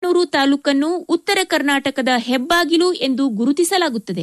ರಾಣೆಬೆನ್ನೂರು ತಾಲೂಕನ್ನು ಉತ್ತರ ಕರ್ನಾಟಕದ ಹೆಬ್ಬಾಗಿಲು ಎಂದು ಗುರುತಿಸಲಾಗುತ್ತದೆ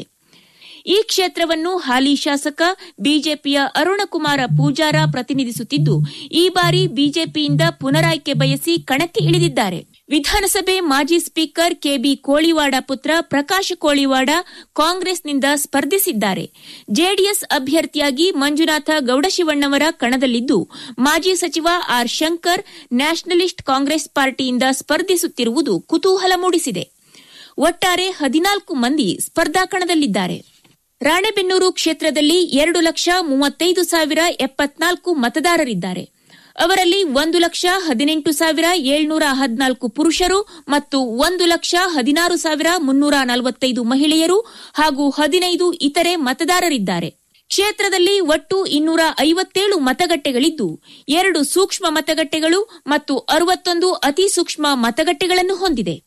ಈ ಕ್ಷೇತ್ರವನ್ನು ಹಾಲಿ ಶಾಸಕ ಬಿಜೆಪಿಯ ಅರುಣಕುಮಾರ ಪೂಜಾರ ಪ್ರತಿನಿಧಿಸುತ್ತಿದ್ದು ಈ ಬಾರಿ ಬಿಜೆಪಿಯಿಂದ ಪುನರಾಯ್ಕೆ ಬಯಸಿ ಕಣಕ್ಕೆ ಇಳಿದಿದ್ದಾರೆ ವಿಧಾನಸಭೆ ಮಾಜಿ ಸ್ಪೀಕರ್ ಕೆಬಿ ಕೋಳಿವಾಡ ಪುತ್ರ ಪ್ರಕಾಶ್ ಕೋಳಿವಾಡ ಕಾಂಗ್ರೆಸ್ನಿಂದ ಸ್ಪರ್ಧಿಸಿದ್ದಾರೆ ಜೆಡಿಎಸ್ ಅಭ್ಯರ್ಥಿಯಾಗಿ ಮಂಜುನಾಥ ಗೌಡಶಿವಣ್ಣವರ ಕಣದಲ್ಲಿದ್ದು ಮಾಜಿ ಸಚಿವ ಆರ್ ಶಂಕರ್ ನ್ಯಾಷನಲಿಸ್ಟ್ ಕಾಂಗ್ರೆಸ್ ಪಾರ್ಟಿಯಿಂದ ಸ್ಪರ್ಧಿಸುತ್ತಿರುವುದು ಕುತೂಹಲ ಮೂಡಿಸಿದೆ ಒಟ್ಟಾರೆ ಹದಿನಾಲ್ಕು ಮಂದಿ ಸ್ಪರ್ಧಾ ಕಣದಲ್ಲಿದ್ದಾರೆ ರಾಣೆಬೆನ್ನೂರು ಕ್ಷೇತ್ರದಲ್ಲಿ ಎರಡು ಲಕ್ಷ ಮೂವತ್ತೈದು ಸಾವಿರ ಎಪ್ಪತ್ನಾಲ್ಕು ಮತದಾರರಿದ್ದಾರೆ ಅವರಲ್ಲಿ ಒಂದು ಲಕ್ಷ ಹದಿನೆಂಟು ಸಾವಿರ ಏಳ್ನೂರ ಹದಿನಾಲ್ಕು ಪುರುಷರು ಮತ್ತು ಒಂದು ಲಕ್ಷ ಹದಿನಾರು ಸಾವಿರ ಮುನ್ನೂರ ನಲವತ್ತೈದು ಮಹಿಳೆಯರು ಹಾಗೂ ಹದಿನೈದು ಇತರೆ ಮತದಾರರಿದ್ದಾರೆ ಕ್ಷೇತ್ರದಲ್ಲಿ ಒಟ್ಟು ಇನ್ನೂರ ಐವತ್ತೇಳು ಮತಗಟ್ಟೆಗಳಿದ್ದು ಎರಡು ಸೂಕ್ಷ್ಮ ಮತಗಟ್ಟೆಗಳು ಮತ್ತು ಅರವತ್ತೊಂದು ಅತಿ ಸೂಕ್ಷ್ಮ ಮತಗಟ್ಟೆಗಳನ್ನು ಹೊಂದಿದೆ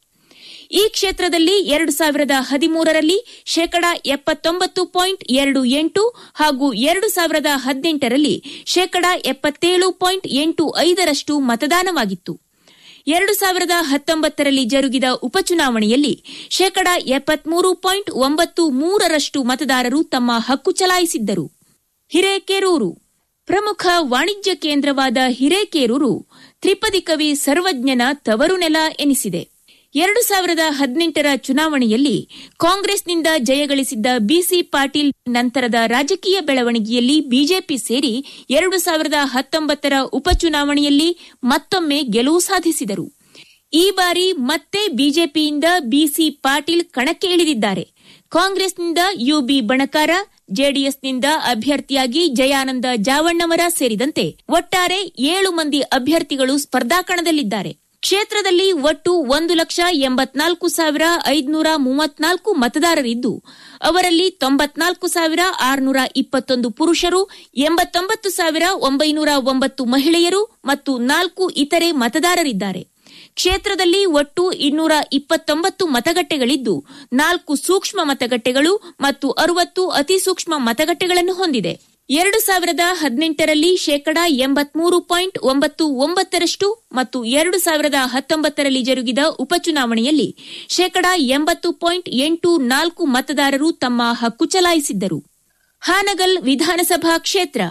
ಈ ಕ್ಷೇತ್ರದಲ್ಲಿ ಎರಡು ಸಾವಿರದ ಹದಿಮೂರರಲ್ಲಿ ಶೇಕಡಾ ಎಪ್ಪತ್ತೊಂಬತ್ತು ಪಾಯಿಂಟ್ ಎರಡು ಎಂಟು ಹಾಗೂ ಎರಡು ಸಾವಿರದ ಹದಿನೆಂಟರಲ್ಲಿ ಶೇಕಡಾ ಎಪ್ಪತ್ತೇಳು ಪಾಯಿಂಟ್ ಎಂಟು ಐದರಷ್ಟು ಮತದಾನವಾಗಿತ್ತು ಎರಡು ಸಾವಿರದ ಹತ್ತೊಂಬತ್ತರಲ್ಲಿ ಜರುಗಿದ ಉಪಚುನಾವಣೆಯಲ್ಲಿ ಶೇಕಡಾ ಎಪ್ಪತ್ಮೂರು ಪಾಯಿಂಟ್ ಒಂಬತ್ತು ಮೂರರಷ್ಟು ಮತದಾರರು ತಮ್ಮ ಹಕ್ಕು ಚಲಾಯಿಸಿದ್ದರು ಹಿರೇಕೆರೂರು ಪ್ರಮುಖ ವಾಣಿಜ್ಯ ಕೇಂದ್ರವಾದ ಹಿರೇಕೆರೂರು ತ್ರಿಪದಿ ಕವಿ ಸರ್ವಜ್ಞನ ತವರು ನೆಲ ಎನಿಸಿದೆ ಎರಡು ಸಾವಿರದ ಹದಿನೆಂಟರ ಚುನಾವಣೆಯಲ್ಲಿ ಕಾಂಗ್ರೆಸ್ನಿಂದ ಜಯಗಳಿಸಿದ್ದ ಬಿಸಿ ಪಾಟೀಲ್ ನಂತರದ ರಾಜಕೀಯ ಬೆಳವಣಿಗೆಯಲ್ಲಿ ಬಿಜೆಪಿ ಸೇರಿ ಎರಡು ಸಾವಿರದ ಹತ್ತೊಂಬತ್ತರ ಉಪಚುನಾವಣೆಯಲ್ಲಿ ಮತ್ತೊಮ್ಮೆ ಗೆಲುವು ಸಾಧಿಸಿದರು ಈ ಬಾರಿ ಮತ್ತೆ ಬಿಜೆಪಿಯಿಂದ ಬಿಸಿ ಪಾಟೀಲ್ ಕಣಕ್ಕೆ ಇಳಿದಿದ್ದಾರೆ ಕಾಂಗ್ರೆಸ್ನಿಂದ ಯುಬಿ ಬಣಕಾರ ಜೆಡಿಎಸ್ನಿಂದ ಅಭ್ಯರ್ಥಿಯಾಗಿ ಜಯಾನಂದ ಜಾವಣ್ಣವರ ಸೇರಿದಂತೆ ಒಟ್ಟಾರೆ ಏಳು ಮಂದಿ ಅಭ್ಯರ್ಥಿಗಳು ಸ್ಪರ್ಧಾಕಣದಲ್ಲಿದ್ದಾರೆ ಕ್ಷೇತ್ರದಲ್ಲಿ ಒಟ್ಟು ಒಂದು ಲಕ್ಷ ಎಂಬತ್ನಾಲ್ಕು ಸಾವಿರ ಐದುನೂರ ಮೂವತ್ನಾಲ್ಕು ಮತದಾರರಿದ್ದು ಅವರಲ್ಲಿ ತೊಂಬತ್ನಾಲ್ಕು ಸಾವಿರ ಆರುನೂರ ಇಪ್ಪತ್ತೊಂದು ಪುರುಷರು ಎಂಬತ್ತೊಂಬತ್ತು ಸಾವಿರ ಒಂಬೈನೂರ ಒಂಬತ್ತು ಮಹಿಳೆಯರು ಮತ್ತು ನಾಲ್ಕು ಇತರೆ ಮತದಾರರಿದ್ದಾರೆ ಕ್ಷೇತ್ರದಲ್ಲಿ ಒಟ್ಟು ಇನ್ನೂರ ಇಪ್ಪತ್ತೊಂಬತ್ತು ಮತಗಟ್ಟೆಗಳಿದ್ದು ನಾಲ್ಕು ಸೂಕ್ಷ್ಮ ಮತಗಟ್ಟೆಗಳು ಮತ್ತು ಅರವತ್ತು ಅತಿ ಸೂಕ್ಷ್ಮ ಮತಗಟ್ಟೆಗಳನ್ನು ಹೊಂದಿದೆ ಎರಡು ಸಾವಿರದ ಹದಿನೆಂಟರಲ್ಲಿ ಶೇಕಡಾ ಎಂಬತ್ಮೂರು ಪಾಯಿಂಟ್ ಒಂಬತ್ತು ಒಂಬತ್ತರಷ್ಟು ಮತ್ತು ಎರಡು ಸಾವಿರದ ಹತ್ತೊಂಬತ್ತರಲ್ಲಿ ಜರುಗಿದ ಉಪಚುನಾವಣೆಯಲ್ಲಿ ಶೇಕಡಾ ಎಂಬತ್ತು ಪಾಯಿಂಟ್ ಎಂಟು ನಾಲ್ಕು ಮತದಾರರು ತಮ್ಮ ಹಕ್ಕು ಚಲಾಯಿಸಿದ್ದರು ಹಾನಗಲ್ ವಿಧಾನಸಭಾ ಕ್ಷೇತ್ರ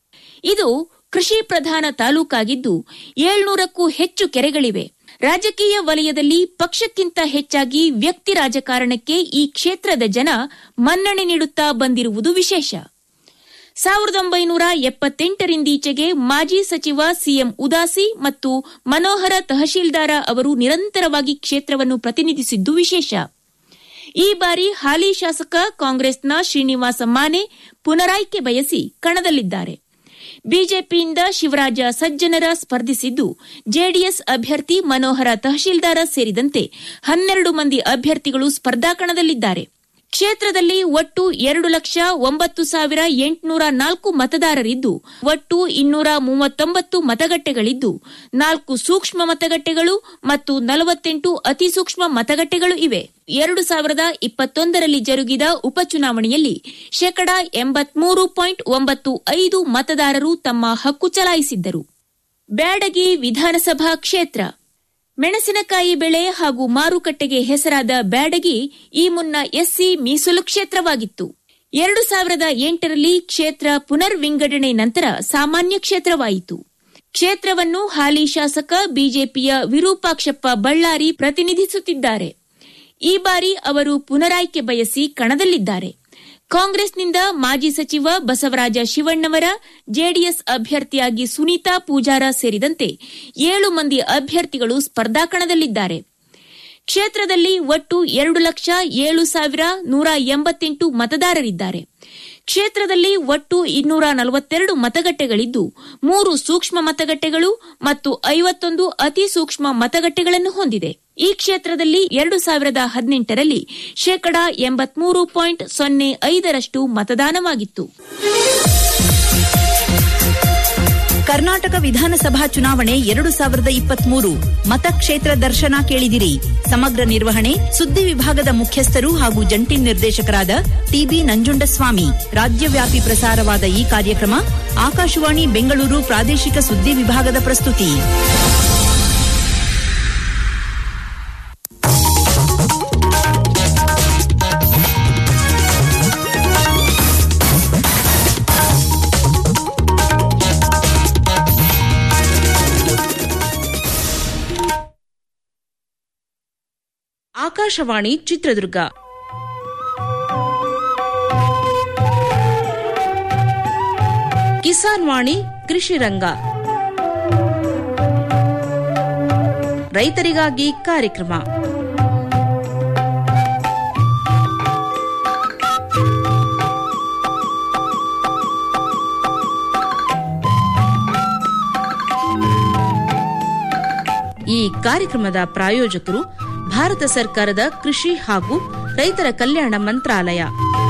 ಇದು ಕೃಷಿ ಪ್ರಧಾನ ತಾಲೂಕಾಗಿದ್ದು ಏಳ್ನೂರಕ್ಕೂ ಹೆಚ್ಚು ಕೆರೆಗಳಿವೆ ರಾಜಕೀಯ ವಲಯದಲ್ಲಿ ಪಕ್ಷಕ್ಕಿಂತ ಹೆಚ್ಚಾಗಿ ವ್ಯಕ್ತಿ ರಾಜಕಾರಣಕ್ಕೆ ಈ ಕ್ಷೇತ್ರದ ಜನ ಮನ್ನಣೆ ನೀಡುತ್ತಾ ಬಂದಿರುವುದು ವಿಶೇಷ ಸಾವಿರದ ಒಂಬೈನೂರ ಎಪ್ಪತ್ತೆಂಟರಿಂದೀಚೆಗೆ ಮಾಜಿ ಸಚಿವ ಸಿಎಂ ಉದಾಸಿ ಮತ್ತು ಮನೋಹರ ತಹಶೀಲ್ದಾರ ಅವರು ನಿರಂತರವಾಗಿ ಕ್ಷೇತ್ರವನ್ನು ಪ್ರತಿನಿಧಿಸಿದ್ದು ವಿಶೇಷ ಈ ಬಾರಿ ಹಾಲಿ ಶಾಸಕ ಕಾಂಗ್ರೆಸ್ನ ಶ್ರೀನಿವಾಸ ಮಾನೆ ಪುನರಾಯ್ಕೆ ಬಯಸಿ ಕಣದಲ್ಲಿದ್ದಾರೆ ಬಿಜೆಪಿಯಿಂದ ಶಿವರಾಜ ಸಜ್ಜನರ ಸ್ಪರ್ಧಿಸಿದ್ದು ಜೆಡಿಎಸ್ ಅಭ್ಯರ್ಥಿ ಮನೋಹರ ತಹಶೀಲ್ದಾರ ಸೇರಿದಂತೆ ಹನ್ನೆರಡು ಮಂದಿ ಅಭ್ಯರ್ಥಿಗಳು ಸ್ಪರ್ಧಾಕಣದಲ್ಲಿದ್ದಾರೆ ಕ್ಷೇತ್ರದಲ್ಲಿ ಒಟ್ಟು ಎರಡು ಲಕ್ಷ ಒಂಬತ್ತು ಸಾವಿರ ಎಂಟುನೂರ ನಾಲ್ಕು ಮತದಾರರಿದ್ದು ಒಟ್ಟು ಇನ್ನೂರ ಮೂವತ್ತೊಂಬತ್ತು ಮತಗಟ್ಟೆಗಳಿದ್ದು ನಾಲ್ಕು ಸೂಕ್ಷ್ಮ ಮತಗಟ್ಟೆಗಳು ಮತ್ತು ನಲವತ್ತೆಂಟು ಅತಿ ಸೂಕ್ಷ್ಮ ಮತಗಟ್ಟೆಗಳು ಇವೆ ಎರಡು ಸಾವಿರದ ಇಪ್ಪತ್ತೊಂದರಲ್ಲಿ ಜರುಗಿದ ಉಪಚುನಾವಣೆಯಲ್ಲಿ ಶೇಕಡಾ ಎಂಬತ್ಮೂರು ಪಾಯಿಂಟ್ ಒಂಬತ್ತು ಐದು ಮತದಾರರು ತಮ್ಮ ಹಕ್ಕು ಚಲಾಯಿಸಿದ್ದರು ಬ್ಯಾಡಗಿ ವಿಧಾನಸಭಾ ಕ್ಷೇತ್ರ ಮೆಣಸಿನಕಾಯಿ ಬೆಳೆ ಹಾಗೂ ಮಾರುಕಟ್ಟೆಗೆ ಹೆಸರಾದ ಬ್ಯಾಡಗಿ ಈ ಮುನ್ನ ಎಸ್ಸಿ ಮೀಸಲು ಕ್ಷೇತ್ರವಾಗಿತ್ತು ಎರಡು ಸಾವಿರದ ಎಂಟರಲ್ಲಿ ಕ್ಷೇತ್ರ ಪುನರ್ ವಿಂಗಡಣೆ ನಂತರ ಸಾಮಾನ್ಯ ಕ್ಷೇತ್ರವಾಯಿತು ಕ್ಷೇತ್ರವನ್ನು ಹಾಲಿ ಶಾಸಕ ಬಿಜೆಪಿಯ ವಿರೂಪಾಕ್ಷಪ್ಪ ಬಳ್ಳಾರಿ ಪ್ರತಿನಿಧಿಸುತ್ತಿದ್ದಾರೆ ಈ ಬಾರಿ ಅವರು ಪುನರಾಯ್ಕೆ ಬಯಸಿ ಕಣದಲ್ಲಿದ್ದಾರೆ ಕಾಂಗ್ರೆಸ್ನಿಂದ ಮಾಜಿ ಸಚಿವ ಬಸವರಾಜ ಶಿವಣ್ಣವರ ಜೆಡಿಎಸ್ ಅಭ್ಯರ್ಥಿಯಾಗಿ ಸುನೀತಾ ಪೂಜಾರ ಸೇರಿದಂತೆ ಏಳು ಮಂದಿ ಅಭ್ಯರ್ಥಿಗಳು ಸ್ಪರ್ಧಾಕಣದಲ್ಲಿದ್ದಾರೆ ಕ್ಷೇತ್ರದಲ್ಲಿ ಒಟ್ಟು ಎರಡು ಲಕ್ಷ ಏಳು ಸಾವಿರ ನೂರ ಎಂಬತ್ತೆಂಟು ಮತದಾರರಿದ್ದಾರೆ ಕ್ಷೇತ್ರದಲ್ಲಿ ಒಟ್ಟು ಇನ್ನೂರ ನಲವತ್ತೆರಡು ಮತಗಟ್ಟೆಗಳಿದ್ದು ಮೂರು ಸೂಕ್ಷ್ಮ ಮತಗಟ್ಟೆಗಳು ಮತ್ತು ಐವತ್ತೊಂದು ಅತಿ ಸೂಕ್ಷ್ಮ ಮತಗಟ್ಟೆಗಳನ್ನು ಹೊಂದಿದೆ ಈ ಕ್ಷೇತ್ರದಲ್ಲಿ ಎರಡು ಸಾವಿರದ ಹದಿನೆಂಟರಲ್ಲಿ ಶೇಕಡಾ ಎಂಬತ್ಮೂರು ಪಾಯಿಂಟ್ ಸೊನ್ನೆ ಐದರಷ್ಟು ಮತದಾನವಾಗಿತ್ತು ಕರ್ನಾಟಕ ವಿಧಾನಸಭಾ ಚುನಾವಣೆ ಎರಡು ಸಾವಿರದ ಇಪ್ಪತ್ಮೂರು ಮತಕ್ಷೇತ್ರ ದರ್ಶನ ಕೇಳಿದಿರಿ ಸಮಗ್ರ ನಿರ್ವಹಣೆ ಸುದ್ದಿ ವಿಭಾಗದ ಮುಖ್ಯಸ್ಥರು ಹಾಗೂ ಜಂಟಿ ನಿರ್ದೇಶಕರಾದ ಟಿಬಿ ನಂಜುಂಡಸ್ವಾಮಿ ರಾಜ್ಯವ್ಯಾಪಿ ಪ್ರಸಾರವಾದ ಈ ಕಾರ್ಯಕ್ರಮ ಆಕಾಶವಾಣಿ ಬೆಂಗಳೂರು ಪ್ರಾದೇಶಿಕ ಸುದ್ದಿ ವಿಭಾಗದ ಪ್ರಸ್ತುತಿ ಆಕಾಶವಾಣಿ ಚಿತ್ರದುರ್ಗ ಕಿಸಾನ್ ವಾಣಿ ಕೃಷಿ ರಂಗ ರೈತರಿಗಾಗಿ ಕಾರ್ಯಕ್ರಮ ಈ ಕಾರ್ಯಕ್ರಮದ ಪ್ರಾಯೋಜಕರು ಭಾರತ ಸರ್ಕಾರದ ಕೃಷಿ ಹಾಗೂ ರೈತರ ಕಲ್ಯಾಣ ಮಂತ್ರಾಲಯ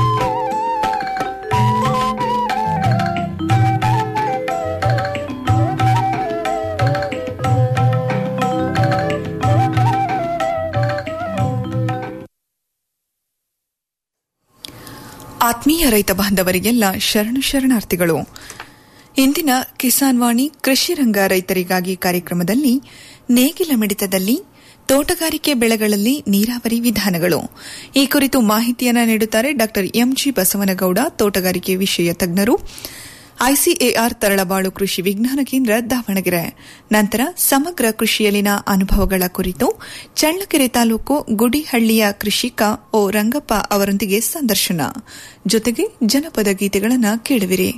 ಆತ್ಮೀಯ ರೈತ ಬಾಂಧವರಿಗೆಲ್ಲ ಶರಣು ಶರಣಾರ್ಥಿಗಳು ಇಂದಿನ ಕಿಸಾನ್ ವಾಣಿ ಕೃಷಿ ರಂಗ ರೈತರಿಗಾಗಿ ಕಾರ್ಯಕ್ರಮದಲ್ಲಿ ನೇಗಿಲ ಮಿಡಿತದಲ್ಲಿ ತೋಟಗಾರಿಕೆ ಬೆಳೆಗಳಲ್ಲಿ ನೀರಾವರಿ ವಿಧಾನಗಳು ಈ ಕುರಿತು ಮಾಹಿತಿಯನ್ನು ನೀಡುತ್ತಾರೆ ಡಾ ಎಂಜಿ ಬಸವನಗೌಡ ತೋಟಗಾರಿಕೆ ವಿಷಯ ತಜ್ಞರು ಐಸಿಎಆರ್ ತರಳಬಾಳು ಕೃಷಿ ವಿಜ್ಞಾನ ಕೇಂದ್ರ ದಾವಣಗೆರೆ ನಂತರ ಸಮಗ್ರ ಕೃಷಿಯಲ್ಲಿನ ಅನುಭವಗಳ ಕುರಿತು ಚಳ್ಳಕೆರೆ ತಾಲೂಕು ಗುಡಿಹಳ್ಳಿಯ ಕೃಷಿಕ ಓ ರಂಗಪ್ಪ ಅವರೊಂದಿಗೆ ಸಂದರ್ಶನ ಜೊತೆಗೆ ಜನಪದ ಗೀತೆಗಳನ್ನು ಕೇಳುವಿರಿ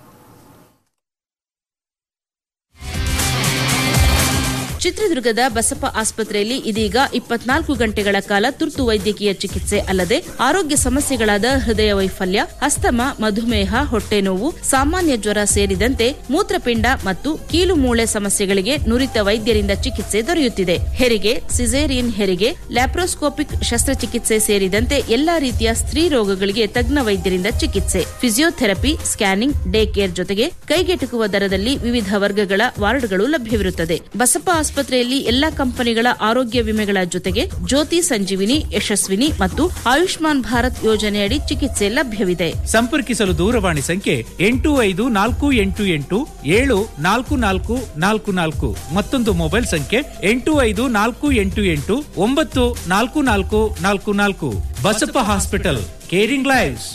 ಚಿತ್ರದುರ್ಗದ ಬಸಪ್ಪ ಆಸ್ಪತ್ರೆಯಲ್ಲಿ ಇದೀಗ ಇಪ್ಪತ್ನಾಲ್ಕು ಗಂಟೆಗಳ ಕಾಲ ತುರ್ತು ವೈದ್ಯಕೀಯ ಚಿಕಿತ್ಸೆ ಅಲ್ಲದೆ ಆರೋಗ್ಯ ಸಮಸ್ಯೆಗಳಾದ ಹೃದಯ ವೈಫಲ್ಯ ಅಸ್ತಮ ಮಧುಮೇಹ ಹೊಟ್ಟೆ ನೋವು ಸಾಮಾನ್ಯ ಜ್ವರ ಸೇರಿದಂತೆ ಮೂತ್ರಪಿಂಡ ಮತ್ತು ಕೀಲು ಮೂಳೆ ಸಮಸ್ಯೆಗಳಿಗೆ ನುರಿತ ವೈದ್ಯರಿಂದ ಚಿಕಿತ್ಸೆ ದೊರೆಯುತ್ತಿದೆ ಹೆರಿಗೆ ಸಿಸೇರಿಯನ್ ಹೆರಿಗೆ ಲ್ಯಾಪ್ರೋಸ್ಕೋಪಿಕ್ ಶಸ್ತ್ರಚಿಕಿತ್ಸೆ ಸೇರಿದಂತೆ ಎಲ್ಲಾ ರೀತಿಯ ಸ್ತ್ರೀ ರೋಗಗಳಿಗೆ ತಜ್ಞ ವೈದ್ಯರಿಂದ ಚಿಕಿತ್ಸೆ ಫಿಸಿಯೋಥೆರಪಿ ಸ್ಕ್ಯಾನಿಂಗ್ ಡೇ ಕೇರ್ ಜೊತೆಗೆ ಕೈಗೆಟುಕುವ ದರದಲ್ಲಿ ವಿವಿಧ ವರ್ಗಗಳ ವಾರ್ಡ್ಗಳು ಲಭ್ಯವಿರುತ್ತದೆ ಬಸಪ್ಪ ಆಸ್ಪತ್ರೆಯಲ್ಲಿ ಎಲ್ಲಾ ಕಂಪನಿಗಳ ಆರೋಗ್ಯ ವಿಮೆಗಳ ಜೊತೆಗೆ ಜ್ಯೋತಿ ಸಂಜೀವಿನಿ ಯಶಸ್ವಿನಿ ಮತ್ತು ಆಯುಷ್ಮಾನ್ ಭಾರತ್ ಯೋಜನೆಯಡಿ ಚಿಕಿತ್ಸೆ ಲಭ್ಯವಿದೆ ಸಂಪರ್ಕಿಸಲು ದೂರವಾಣಿ ಸಂಖ್ಯೆ ಎಂಟು ಐದು ನಾಲ್ಕು ಎಂಟು ಎಂಟು ಏಳು ನಾಲ್ಕು ನಾಲ್ಕು ನಾಲ್ಕು ನಾಲ್ಕು ಮತ್ತೊಂದು ಮೊಬೈಲ್ ಸಂಖ್ಯೆ ಎಂಟು ಐದು ನಾಲ್ಕು ಎಂಟು ಎಂಟು ಒಂಬತ್ತು ನಾಲ್ಕು ನಾಲ್ಕು ನಾಲ್ಕು ನಾಲ್ಕು Basappa hospital caring lives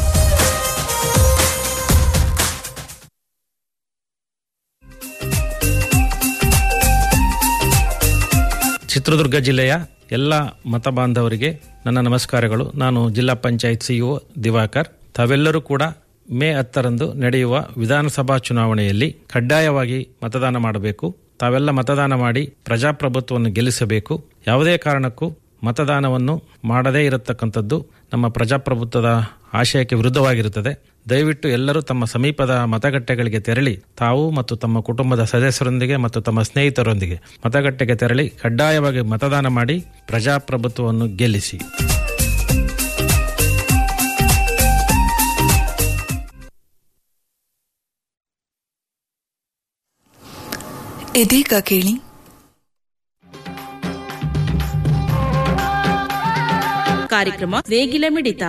Chitradurga ಜಿಲ್ಲೆಯ ಎಲ್ಲ ಮತ ಬಾಂಧವರಿಗೆ ನನ್ನ ನಮಸ್ಕಾರಗಳು ನಾನು ಜಿಲ್ಲಾ ಪಂಚಾಯತ್ ಸಿಇಒ ದಿವಾಕರ್ ತಾವೆಲ್ಲರೂ ಕೂಡ ಮೇ ಹತ್ತರಂದು ನಡೆಯುವ ವಿಧಾನಸಭಾ ಚುನಾವಣೆಯಲ್ಲಿ ಕಡ್ಡಾಯವಾಗಿ ಮತದಾನ ಮಾಡಬೇಕು ತಾವೆಲ್ಲ ಮತದಾನ ಮಾಡಿ ಪ್ರಜಾಪ್ರಭುತ್ವವನ್ನು ಗೆಲ್ಲಿಸಬೇಕು ಯಾವುದೇ ಕಾರಣಕ್ಕೂ ಮತದಾನವನ್ನು ಮಾಡದೇ ಇರತಕ್ಕಂಥದ್ದು ನಮ್ಮ ಪ್ರಜಾಪ್ರಭುತ್ವದ ಆಶಯಕ್ಕೆ ವಿರುದ್ಧವಾಗಿರುತ್ತದೆ ದಯವಿಟ್ಟು ಎಲ್ಲರೂ ತಮ್ಮ ಸಮೀಪದ ಮತಗಟ್ಟೆಗಳಿಗೆ ತೆರಳಿ ತಾವು ಮತ್ತು ತಮ್ಮ ಕುಟುಂಬದ ಸದಸ್ಯರೊಂದಿಗೆ ಮತ್ತು ತಮ್ಮ ಸ್ನೇಹಿತರೊಂದಿಗೆ ಮತಗಟ್ಟೆಗೆ ತೆರಳಿ ಕಡ್ಡಾಯವಾಗಿ ಮತದಾನ ಮಾಡಿ ಪ್ರಜಾಪ್ರಭುತ್ವವನ್ನು ಗೆಲ್ಲಿಸಿ ಇದೀಗ ಕೇಳಿ ಕಾರ್ಯಕ್ರಮ ನೇಗಿಲ ಮಿಡಿತ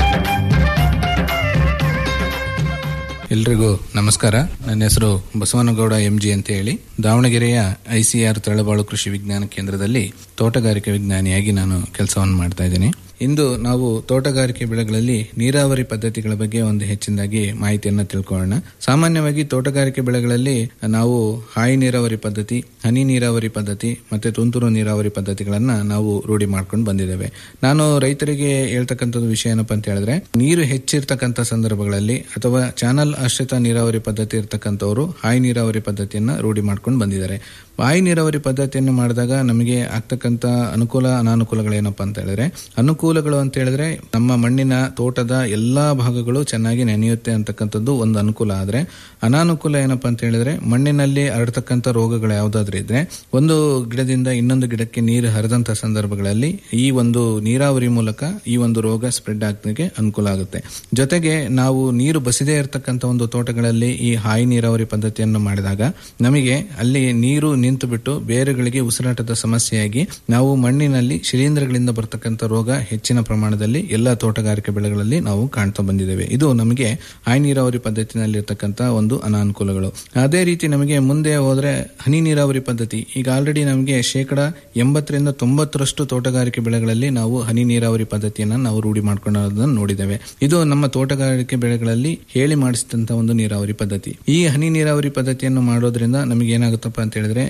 ಎಲ್ರಿಗೂ ನಮಸ್ಕಾರ ನನ್ನ ಹೆಸರು ಬಸವನಗೌಡ ಎಂಜಿ ಅಂತ ಹೇಳಿ ದಾವಣಗೆರೆಯ ಐಸಿಆರ್ ತಳಬಾಳು ಕೃಷಿ ವಿಜ್ಞಾನ ಕೇಂದ್ರದಲ್ಲಿ ತೋಟಗಾರಿಕೆ ವಿಜ್ಞಾನಿಯಾಗಿ ನಾನು ಕೆಲಸವನ್ನು ಮಾಡ್ತಾ ಇದ್ದೀನಿ ಇಂದು ನಾವು ತೋಟಗಾರಿಕೆ ಬೆಳೆಗಳಲ್ಲಿ ನೀರಾವರಿ ಪದ್ಧತಿಗಳ ಬಗ್ಗೆ ಒಂದು ಹೆಚ್ಚಿನದಾಗಿ ಮಾಹಿತಿಯನ್ನು ತಿಳ್ಕೊಳ್ಳೋಣ ಸಾಮಾನ್ಯವಾಗಿ ತೋಟಗಾರಿಕೆ ಬೆಳೆಗಳಲ್ಲಿ ನಾವು ಹಾಯಿ ನೀರಾವರಿ ಪದ್ಧತಿ ಹನಿ ನೀರಾವರಿ ಪದ್ಧತಿ ಮತ್ತೆ ತುಂತುರು ನೀರಾವರಿ ಪದ್ಧತಿಗಳನ್ನ ನಾವು ರೂಢಿ ಮಾಡ್ಕೊಂಡು ಬಂದಿದ್ದೇವೆ ನಾನು ರೈತರಿಗೆ ಹೇಳ್ತಕ್ಕಂಥದ್ದು ವಿಷಯ ಏನಪ್ಪಾ ಅಂತ ಹೇಳಿದ್ರೆ ನೀರು ಹೆಚ್ಚಿರ್ತಕ್ಕಂಥ ಸಂದರ್ಭಗಳಲ್ಲಿ ಅಥವಾ ಚಾನಲ್ ಆಶ್ರಿತ ನೀರಾವರಿ ಪದ್ಧತಿ ಇರ್ತಕ್ಕಂಥವರು ಹಾಯಿ ನೀರಾವರಿ ಪದ್ಧತಿಯನ್ನ ರೂಢಿ ಮಾಡ್ಕೊಂಡು ಬಂದಿದ್ದಾರೆ ಹಾಯಿ ನೀರಾವರಿ ಪದ್ಧತಿಯನ್ನು ಮಾಡಿದಾಗ ನಮಗೆ ಆಗ್ತಕ್ಕಂಥ ಅನುಕೂಲ ಅನಾನುಕೂಲಗಳೇನಪ್ಪ ಅಂತ ಹೇಳಿದ್ರೆ ಅನುಕೂಲಗಳು ಅಂತ ಹೇಳಿದ್ರೆ ನಮ್ಮ ಮಣ್ಣಿನ ತೋಟದ ಎಲ್ಲಾ ಭಾಗಗಳು ಚೆನ್ನಾಗಿ ನೆನೆಯುತ್ತೆ ಅಂತಕ್ಕಂಥದ್ದು ಒಂದು ಅನುಕೂಲ ಆದ್ರೆ ಅನಾನುಕೂಲ ಏನಪ್ಪಾ ಅಂತ ಹೇಳಿದ್ರೆ ಮಣ್ಣಿನಲ್ಲಿ ಹರಡ್ತಕ್ಕಂಥ ರೋಗಗಳು ಯಾವ್ದಾದ್ರು ಇದ್ರೆ ಒಂದು ಗಿಡದಿಂದ ಇನ್ನೊಂದು ಗಿಡಕ್ಕೆ ನೀರು ಹರಿದಂತ ಸಂದರ್ಭಗಳಲ್ಲಿ ಈ ಒಂದು ನೀರಾವರಿ ಮೂಲಕ ಈ ಒಂದು ರೋಗ ಸ್ಪ್ರೆಡ್ ಆಗಲಿಕ್ಕೆ ಅನುಕೂಲ ಆಗುತ್ತೆ ಜೊತೆಗೆ ನಾವು ನೀರು ಬಸಿದೇ ಇರತಕ್ಕಂಥ ಒಂದು ತೋಟಗಳಲ್ಲಿ ಈ ಹಾಯಿ ನೀರಾವರಿ ಪದ್ಧತಿಯನ್ನು ಮಾಡಿದಾಗ ನಮಗೆ ಅಲ್ಲಿ ನೀರು ನಿಂತು ಬಿಟ್ಟು ಬೇರುಗಳಿಗೆ ಉಸಿರಾಟದ ಸಮಸ್ಯೆಯಾಗಿ ನಾವು ಮಣ್ಣಿನಲ್ಲಿ ಶಿಲೀಂಧ್ರಗಳಿಂದ ಬರ್ತಕ್ಕಂಥ ರೋಗ ಹೆಚ್ಚಿನ ಪ್ರಮಾಣದಲ್ಲಿ ಎಲ್ಲ ತೋಟಗಾರಿಕೆ ಬೆಳೆಗಳಲ್ಲಿ ನಾವು ಕಾಣ್ತಾ ಬಂದಿದ್ದೇವೆ ಇದು ನಮಗೆ ಹಾಯಿ ನೀರಾವರಿ ಪದ್ಧತಿನಲ್ಲಿ ಇರತಕ್ಕಂಥ ಒಂದು ಅನಾನುಕೂಲಗಳು ಅದೇ ರೀತಿ ನಮಗೆ ಮುಂದೆ ಹೋದ್ರೆ ಹನಿ ನೀರಾವರಿ ಪದ್ಧತಿ ಈಗ ಆಲ್ರೆಡಿ ನಮಗೆ ಶೇಕಡ ಎಂಬತ್ತರಿಂದ ತೊಂಬತ್ತರಷ್ಟು ತೋಟಗಾರಿಕೆ ಬೆಳೆಗಳಲ್ಲಿ ನಾವು ಹನಿ ನೀರಾವರಿ ಪದ್ಧತಿಯನ್ನ ನಾವು ರೂಢಿ ಮಾಡ್ಕೊಳ್ಳೋದನ್ನು ನೋಡಿದ್ದೇವೆ ಇದು ನಮ್ಮ ತೋಟಗಾರಿಕೆ ಬೆಳೆಗಳಲ್ಲಿ ಹೇಳಿ ಮಾಡಿಸಿದಂತ ಒಂದು ನೀರಾವರಿ ಪದ್ಧತಿ ಈ ಹನಿ ನೀರಾವರಿ ಪದ್ಧತಿಯನ್ನು ಮಾಡೋದ್ರಿಂದ ನಮಗೆ ಏನಾಗುತ್ತಪ್ಪ ಅಂತ ಹೇಳಿದ್ರೆ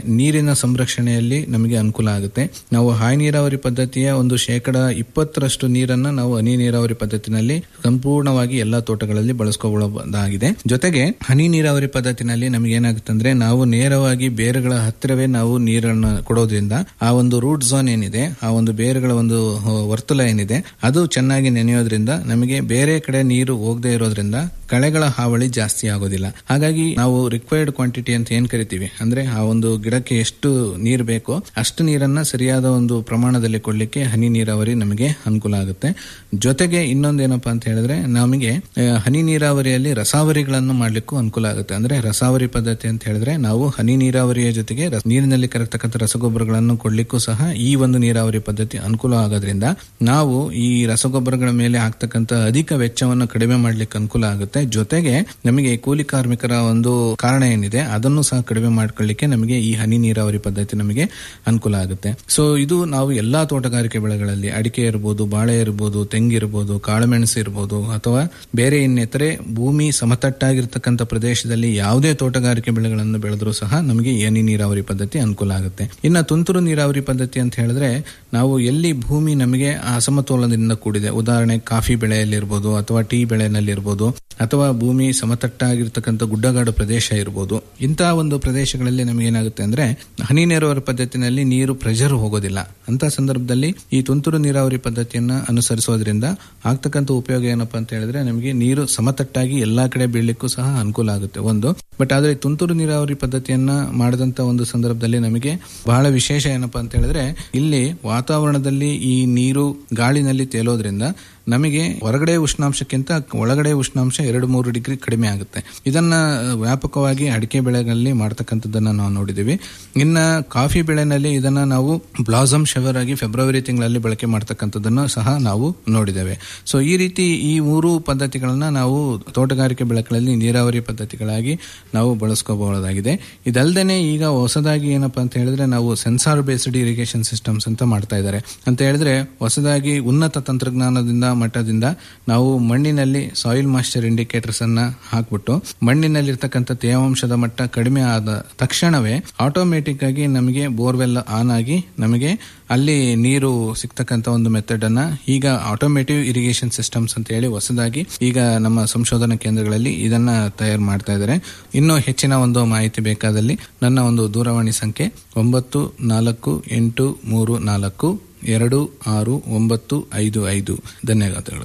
ನೀರಿನ ಸಂರಕ್ಷಣೆಯಲ್ಲಿ ನಮಗೆ ಅನುಕೂಲ ಆಗುತ್ತೆ ನಾವು ಹಾಯಿ ನೀರಾವರಿ ಪದ್ಧತಿಯ ಒಂದು ಶೇಕಡ ಇಪ್ಪತ್ತರಷ್ಟು ನೀರನ್ನ ನಾವು ಹನಿ ನೀರಾವರಿ ಪದ್ಧತಿನಲ್ಲಿ ಸಂಪೂರ್ಣವಾಗಿ ಎಲ್ಲಾ ತೋಟಗಳಲ್ಲಿ ಬಳಸ್ಕೋಬಹುದಾಗಿದೆ ಜೊತೆಗೆ ಹನಿ ನೀರಾವರಿ ಪದ್ಧತಿನಲ್ಲಿ ನಮಗೆ ಏನಾಗುತ್ತೆ ಅಂದ್ರೆ ನಾವು ನೇರವಾಗಿ ಬೇರುಗಳ ಹತ್ತಿರವೇ ನಾವು ನೀರನ್ನ ಕೊಡೋದ್ರಿಂದ ಆ ಒಂದು ರೂಟ್ ಝೋನ್ ಏನಿದೆ ಆ ಒಂದು ಬೇರುಗಳ ಒಂದು ಹ, ವರ್ತುಲ ಏನಿದೆ ಅದು ಚೆನ್ನಾಗಿ ನೆನೆಯೋದ್ರಿಂದ ನಮಗೆ ಬೇರೆ ಕಡೆ ನೀರು ಹೋಗದೆ ಇರೋದ್ರಿಂದ ಕಳೆಗಳ ಹಾವಳಿ ಜಾಸ್ತಿ ಆಗೋದಿಲ್ಲ ಹಾಗಾಗಿ ನಾವು ರಿಕ್ವೈರ್ಡ್ ಕ್ವಾಂಟಿಟಿ ಅಂತ ಏನ್ ಕರಿತೀವಿ ಅಂದ್ರೆ ಆ ಒಂದು ಗಿಡಕ್ಕೆ ಎಷ್ಟು ನೀರು ಬೇಕೋ ಅಷ್ಟು ನೀರನ್ನ ಸರಿಯಾದ ಒಂದು ಪ್ರಮಾಣದಲ್ಲಿ ಕೊಡ್ಲಿಕ್ಕೆ ಹನಿ ನೀರಾವರಿ ನಮಗೆ ಅನುಕೂಲ ಆಗುತ್ತೆ ಜೊತೆಗೆ ಇನ್ನೊಂದೇನಪ್ಪಾ ಅಂತ ಹೇಳಿದ್ರೆ ನಮಗೆ ಆ, ಹನಿ ನೀರಾವರಿಯಲ್ಲಿ ರಸಾವರಿಗಳನ್ನು ಮಾಡ್ಲಿಕ್ಕೂ ಅನುಕೂಲ ಆಗುತ್ತೆ ಅಂದ್ರೆ ರಸಾವರಿ ಪದ್ಧತಿ ಅಂತ ಹೇಳಿದ್ರೆ ನಾವು ಹನಿ ನೀರಾವರಿಯ ಜೊತೆಗೆ ರಸ- ನೀರಿನಲ್ಲಿ ಕರತಕ್ಕಂಥ ರಸಗೊಬ್ಬರಗಳನ್ನು ಕೊಡ್ಲಿಕ್ಕೂ ಸಹ ಈ ಒಂದು ನೀರಾವರಿ ಪದ್ಧತಿ ಅನುಕೂಲ ಆಗೋದ್ರಿಂದ ನಾವು ಈ ರಸಗೊಬ್ಬರಗಳ ಮೇಲೆ ಆಗ್ತಕ್ಕಂಥ ಅಧಿಕ ವೆಚ್ಚವನ್ನು ಕಡಿಮೆ ಮಾಡ್ಲಿಕ್ಕೆ ಅನುಕೂಲ ಆಗುತ್ತೆ ಜೊತೆಗೆ ನಮಗೆ ಕೂಲಿ ಕಾರ್ಮಿಕರ ಒಂದು ಕಾರಣ ಏನಿದೆ ಅದನ್ನು ಸಹ ಕಡಿಮೆ ಮಾಡ್ಕೊಳ್ಳಿಕ್ಕೆ ನಮಗೆ ಈ ಹನಿ ನೀರಾವರಿ ಪದ್ಧತಿ ನಮಗೆ ಅನುಕೂಲ ಆಗುತ್ತೆ ಸೊ ಇದು ನಾವು ಎಲ್ಲಾ ತೋಟಗಾರಿಕೆ ಬೆಳೆಗಳಲ್ಲಿ ಅಡಿಕೆ ಇರಬಹುದು ಬಾಳೆ ಇರಬಹುದು ತೆಂಗಿರಬಹುದು ಕಾಳುಮೆಣಸು ಇರಬಹುದು ಅಥವಾ ಬೇರೆ ಇನ್ನಿತರೆ ಭೂಮಿ ಸಮತಟ್ಟಾಗಿರ್ತಕ್ಕಂಥ ಪ್ರದೇಶದಲ್ಲಿ ಯಾವುದೇ ತೋಟಗಾರಿಕೆ ಬೆಳೆಗಳನ್ನು ಬೆಳೆದರೂ ಸಹ ನಮಗೆ ಈ ಹನಿ ನೀರಾವರಿ ಪದ್ಧತಿ ಅನುಕೂಲ ಆಗುತ್ತೆ ಇನ್ನ ತುಂತುರು ನೀರಾವರಿ ಪದ್ಧತಿ ಅಂತ ಹೇಳಿದ್ರೆ ನಾವು ಎಲ್ಲಿ ಭೂಮಿ ನಮಗೆ ಅಸಮತೋಲನದಿಂದ ಕೂಡಿದೆ ಉದಾಹರಣೆ ಕಾಫಿ ಬೆಳೆಯಲ್ಲಿರ್ಬೋದು ಅಥವಾ ಟೀ ಬೆಳೆಯಲ್ಲಿರ್ಬೋದು ಅಥವಾ ಭೂಮಿ ಸಮತಟ್ಟಾಗಿರ್ತಕ್ಕಂಥ ಗುಡ್ಡಗಾಡು ಪ್ರದೇಶ ಇರ್ಬೋದು ಇಂತಹ ಒಂದು ಪ್ರದೇಶಗಳಲ್ಲಿ ನಮಗೆ ಏನಾಗುತ್ತೆ ಅಂದ್ರೆ ಹನಿ ನೀರಾವರಿ ಪದ್ಧತಿನಲ್ಲಿ ನೀರು ಪ್ರೆಷರ್ ಹೋಗೋದಿಲ್ಲ ಅಂತ ಸಂದರ್ಭದಲ್ಲಿ ಈ ತುಂತುರು ನೀರಾವರಿ ಪದ್ಧತಿಯನ್ನ ಅನುಸರಿಸೋದ್ರಿಂದ ಆಗ್ತಕ್ಕಂಥ ಉಪಯೋಗ ಏನಪ್ಪಾ ಅಂತ ಹೇಳಿದ್ರೆ ನಮಗೆ ನೀರು ಸಮತಟ್ಟಾಗಿ ಎಲ್ಲಾ ಕಡೆ ಬೀಳಲಿಕ್ಕೂ ಸಹ ಅನುಕೂಲ ಆಗುತ್ತೆ ಒಂದು ಬಟ್ ಆದ್ರೆ ತುಂತುರು ನೀರಾವರಿ ಪದ್ಧತಿಯನ್ನ ಮಾಡಿದಂತ ಒಂದು ಸಂದರ್ಭದಲ್ಲಿ ನಮಗೆ ಬಹಳ ವಿಶೇಷ ಏನಪ್ಪಾ ಅಂತ ಹೇಳಿದ್ರೆ ಇಲ್ಲಿ ವಾತಾವರಣದಲ್ಲಿ ಈ ನೀರು ಗಾಳಿನಲ್ಲಿ ತೇಲೋದ್ರಿಂದ ನಮಗೆ ಹೊರಗಡೆ ಉಷ್ಣಾಂಶಕ್ಕಿಂತ ಒಳಗಡೆ ಉಷ್ಣಾಂಶ ಎರಡು ಮೂರು ಡಿಗ್ರಿ ಕಡಿಮೆ ಆಗುತ್ತೆ ಇದನ್ನ ವ್ಯಾಪಕವಾಗಿ ಅಡಿಕೆ ಬೆಳೆಗಳಲ್ಲಿ ಮಾಡ್ತಕ್ಕಂಥದ್ದನ್ನ ನಾವು ನೋಡಿದೀವಿ ಇನ್ನ ಕಾಫಿ ಬೆಳೆನಲ್ಲಿ ಇದನ್ನ ನಾವು ಬ್ಲಾಸಮ್ ಶವರ್ ಆಗಿ ಫೆಬ್ರವರಿ ತಿಂಗಳಲ್ಲಿ ಬಳಕೆ ಮಾಡ್ತಕ್ಕಂಥದ್ದನ್ನು ಸಹ ನಾವು ನೋಡಿದ್ದೇವೆ ಸೊ ಈ ರೀತಿ ಈ ಮೂರು ಪದ್ಧತಿಗಳನ್ನ ನಾವು ತೋಟಗಾರಿಕೆ ಬೆಳೆಗಳಲ್ಲಿ ನೀರಾವರಿ ಪದ್ಧತಿಗಳಾಗಿ ನಾವು ಬಳಸ್ಕೋಬಹುದಾಗಿದೆ ಇದಲ್ದೇನೆ ಈಗ ಹೊಸದಾಗಿ ಏನಪ್ಪಾ ಅಂತ ಹೇಳಿದ್ರೆ ನಾವು ಸೆನ್ಸಾರ್ ಬೇಸ್ಡ್ ಇರಿಗೇಷನ್ ಸಿಸ್ಟಮ್ಸ್ ಅಂತ ಮಾಡ್ತಾ ಇದ್ದಾರೆ ಅಂತ ಹೇಳಿದ್ರೆ ಹೊಸದಾಗಿ ಉನ್ನತ ತಂತ್ರಜ್ಞಾನದಿಂದ ಮಟ್ಟದಿಂದ ನಾವು ಮಣ್ಣಿನಲ್ಲಿ ಸಾಯಿಲ್ ಮಾಸ್ಟರ್ ಇಂಡಿಕೇಟರ್ಸ್ ಅನ್ನ ಹಾಕ್ಬಿಟ್ಟು ಮಣ್ಣಿನಲ್ಲಿರ್ತಕ್ಕಂಥ ತೇವಾಂಶದ ಮಟ್ಟ ಕಡಿಮೆ ಆದ ತಕ್ಷಣವೇ ಆಟೋಮೆಟಿಕ್ ಆಗಿ ನಮಗೆ ಬೋರ್ವೆಲ್ ಆನ್ ಆಗಿ ನಮಗೆ ಅಲ್ಲಿ ನೀರು ಸಿಗ್ತಕ್ಕಂಥ ಒಂದು ಮೆಥಡ್ ಅನ್ನ ಈಗ ಆಟೋಮೇಟಿವ್ ಇರಿಗೇಷನ್ ಸಿಸ್ಟಮ್ಸ್ ಅಂತ ಹೇಳಿ ಹೊಸದಾಗಿ ಈಗ ನಮ್ಮ ಸಂಶೋಧನಾ ಕೇಂದ್ರಗಳಲ್ಲಿ ಇದನ್ನ ತಯಾರು ಮಾಡ್ತಾ ಇದ್ದಾರೆ ಇನ್ನೂ ಹೆಚ್ಚಿನ ಒಂದು ಮಾಹಿತಿ ಬೇಕಾದಲ್ಲಿ ನನ್ನ ಒಂದು ದೂರವಾಣಿ ಸಂಖ್ಯೆ ಒಂಬತ್ತು ನಾಲ್ಕು ಎಂಟು ಮೂರು ನಾಲ್ಕು ಎರಡು ಆರು ಒಂಬತ್ತು ಐದು ಐದು ಧನ್ಯವಾದಗಳು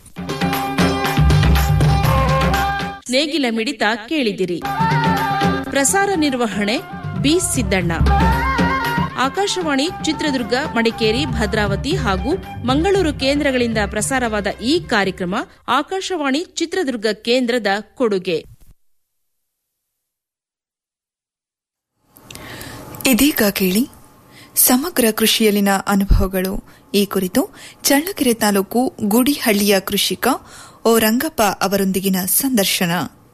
ನೇಗಿಲ ಮಿಡಿತ ಕೇಳಿದಿರಿ ಪ್ರಸಾರ ನಿರ್ವಹಣೆ ಬಿ ಸಿದ್ದಣ್ಣ ಆಕಾಶವಾಣಿ ಚಿತ್ರದುರ್ಗ ಮಡಿಕೇರಿ ಭದ್ರಾವತಿ ಹಾಗೂ ಮಂಗಳೂರು ಕೇಂದ್ರಗಳಿಂದ ಪ್ರಸಾರವಾದ ಈ ಕಾರ್ಯಕ್ರಮ ಆಕಾಶವಾಣಿ ಚಿತ್ರದುರ್ಗ ಕೇಂದ್ರದ ಕೊಡುಗೆ ಇದೀಗ ಕೇಳಿ ಸಮಗ್ರ ಕೃಷಿಯಲ್ಲಿನ ಅನುಭವಗಳು ಈ ಕುರಿತು ಚಳ್ಳಕೆರೆ ತಾಲೂಕು ಗುಡಿಹಳ್ಳಿಯ ಕೃಷಿಕ ಓ ರಂಗಪ್ಪ ಅವರೊಂದಿಗಿನ ಸಂದರ್ಶನ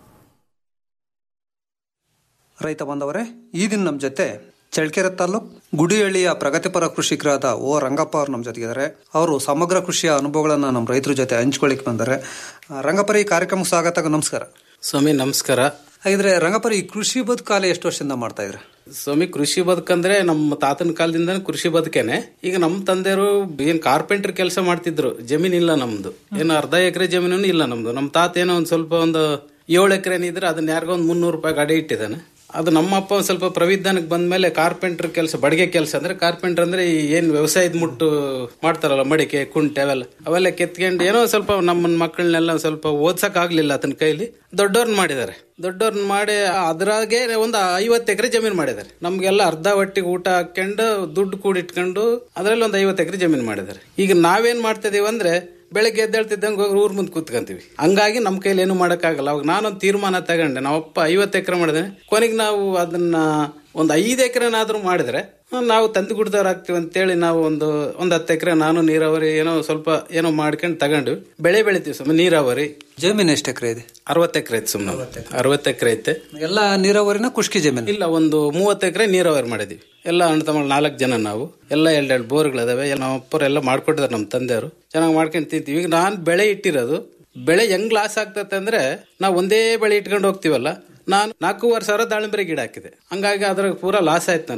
ರೈತ ಬಾಂಧವರೇ ಈ ದಿನ ನಮ್ಮ ಜೊತೆ ಚಳ್ಳಕೆರೆ ತಾಲೂಕ್ ಗುಡಿಹಳ್ಳಿಯ ಪ್ರಗತಿಪರ ಕೃಷಿಕರಾದ ಓ ರಂಗಪ್ಪ ಅವರು ನಮ್ಮ ಜೊತೆಗಿದ್ದಾರೆ ಅವರು ಸಮಗ್ರ ಕೃಷಿಯ ಅನುಭವಗಳನ್ನ ನಮ್ಮ ರೈತರ ಜೊತೆ ಹಂಚ್ಕೊಳ್ಳಿಕ್ ಬಂದರೆ ರಂಗಪ್ಪರ ಈ ಕಾರ್ಯಕ್ರಮಕ್ಕೆ ಸ್ವಾಗತ ನಮಸ್ಕಾರ ಸ್ವಾಮಿ ನಮಸ್ಕಾರ ಹಾಗಿದ್ರೆ ರಂಗಪ್ಪರ ಈ ಕೃಷಿ ಬದುಕಾಲ ಎಷ್ಟು ವರ್ಷದಿಂದ ಮಾಡ್ತಾ ಇದ್ರೆ ಸ್ವಾಮಿ ಕೃಷಿ ಬದುಕಂದ್ರೆ ನಮ್ಮ ತಾತನ ಕಾಲದಿಂದ ಕೃಷಿ ಬದುಕೇನೆ ಈಗ ನಮ್ಮ ತಂದೆಯವರು ಏನ್ ಕಾರ್ಪೆಂಟರ್ ಕೆಲಸ ಮಾಡ್ತಿದ್ರು ಜಮೀನ್ ಇಲ್ಲ ನಮ್ದು ಏನು ಅರ್ಧ ಎಕರೆ ಜಮೀನು ಇಲ್ಲ ನಮ್ದು ನಮ್ಮ ತಾತ ಏನೋ ಒಂದ್ ಸ್ವಲ್ಪ ಒಂದು ಏಳು ಎಕರೆ ಇದ್ರೆ ಅದನ್ನ ಯಾರಿಗೋ ಒಂದು ಮುನ್ನೂರು ರೂಪಾಯಿ ಗಾಡಿ ಇಟ್ಟಿದ್ದಾನೆ ಅದು ನಮ್ಮ ಅಪ್ಪ ಒಂದ್ ಸ್ವಲ್ಪ ಪ್ರವಿಧಾನಕ್ಕೆ ಬಂದ್ಮೇಲೆ ಕಾರ್ಪೆಂಟರ್ ಕೆಲಸ ಬಡಿಗೆ ಕೆಲಸ ಅಂದ್ರೆ ಕಾರ್ಪೆಂಟರ್ ಅಂದ್ರೆ ಈ ಏನ್ ವ್ಯವಸಾಯದ ಮುಟ್ಟು ಮಾಡ್ತಾರಲ್ಲ ಮಡಿಕೆ ಕುಂಟೆ ಅವೆಲ್ಲ ಅವೆಲ್ಲ ಕೆತ್ಕೊಂಡು ಏನೋ ಸ್ವಲ್ಪ ನಮ್ಮ ಮಕ್ಕಳನ್ನೆಲ್ಲ ಸ್ವಲ್ಪ ಓದ್ಸಕ್ ಆಗ್ಲಿಲ್ಲ ಆತನ ಕೈಲಿ ದೊಡ್ಡವ್ರನ್ನ ಮಾಡಿದ್ದಾರೆ ದೊಡ್ಡವ್ರನ್ನ ಮಾಡಿ ಅದ್ರಾಗೆ ಒಂದು ಐವತ್ತು ಎಕರೆ ಜಮೀನು ಮಾಡಿದ್ದಾರೆ ನಮ್ಗೆಲ್ಲ ಅರ್ಧ ಒಟ್ಟಿಗೆ ಊಟ ಹಾಕೊಂಡು ದುಡ್ಡು ಕೂಡಿಟ್ಕೊಂಡು ಅದ್ರಲ್ಲಿ ಒಂದು ಐವತ್ತು ಎಕರೆ ಜಮೀನು ಮಾಡಿದ್ದಾರೆ ಈಗ ನಾವೇನ್ ಮಾಡ್ತಿದೀವಿ ಅಂದ್ರೆ ಬೆಳಗ್ಗೆ ಎದ್ದೇಳ್ತಿದ್ದಂಗೆ ಹೋಗಿ ಊರ್ ಮುಂದೆ ಕೂತ್ಕೊಂತೀವಿ ಹಂಗಾಗಿ ನಮ್ಮ ಕೈಲಿ ಏನು ಮಾಡೋಕ್ಕಾಗಲ್ಲ ಅವಾಗ ನಾನೊಂದು ತೀರ್ಮಾನ ತಗೊಂಡೆ ನಾವಪ್ಪ ಐವತ್ತು ಎಕರೆ ಮಾಡಿದೆ ಕೊನೆಗೆ ನಾವು ಅದನ್ನ ಒಂದು ಐದು ಎಕರೆನಾದ್ರೂ ಮಾಡಿದ್ರೆ ನಾವು ತಂದು ಗುಡ್ದವ್ರು ಆಗ್ತೀವಿ ಅಂತೇಳಿ ನಾವು ಒಂದು ಒಂದ್ ಹತ್ತು ಎಕರೆ ನಾನು ನೀರಾವರಿ ಏನೋ ಸ್ವಲ್ಪ ಏನೋ ಮಾಡ್ಕೊಂಡು ತಗೊಂಡು ಬೆಳೆ ಬೆಳಿತೀವಿ ಸುಮ್ಮನೆ ನೀರಾವರಿ ಜಮೀನು ಎಷ್ಟು ಎಕರೆ ಇದೆ ಅರವತ್ತು ಎಕರೆ ಐತೆ ಸುಮ್ಮನೆ ಅರವತ್ತು ಎಕರೆ ಐತೆ ಎಲ್ಲ ನೀರಾವರಿನ ಖುಷ್ಕಿ ಜಮೀನು ಇಲ್ಲ ಒಂದು ಮೂವತ್ತು ಎಕರೆ ನೀರಾವರಿ ಮಾಡಿದೀವಿ ಎಲ್ಲ ಅಣ್ಣ ತಮ್ಮ ನಾಲ್ಕು ಜನ ನಾವು ಎಲ್ಲ ಎರಡೆರಡು ಬೋರ್ಗಳಿದಾವೆ ಎಲ್ಲ ನಮ್ಮ ಅಪ್ಪರು ಎಲ್ಲ ಮಾಡ್ಕೊಟ್ಟಿದ್ದಾರೆ ನಮ್ಮ ತಂದೆಯವರು ಚೆನ್ನಾಗಿ ಮಾಡ್ಕೊಂಡು ತಿಂತೀವಿ ಈಗ ನಾನು ಬೆಳೆ ಇಟ್ಟಿರೋದು ಬೆಳೆ ಹೆಂಗ್ ಲಾಸ್ ಆಗ್ತತೆ ಅಂದ್ರೆ ನಾವು ಒಂದೇ ಬೆಳೆ ಇಟ್ಕೊಂಡು ಹೋಗ್ತೀವಲ್ಲ ನಾನು ನಾಲ್ಕೂವರೆ ಸಾವಿರ ದಾಳಿಂಬರೆ ಗಿಡ ಹಾಕಿದೆ ಹಂಗಾಗಿ ಅದ್ರ ಪೂರಾ ಲಾಸ್ ಆಯ್ತು ನನಗೆ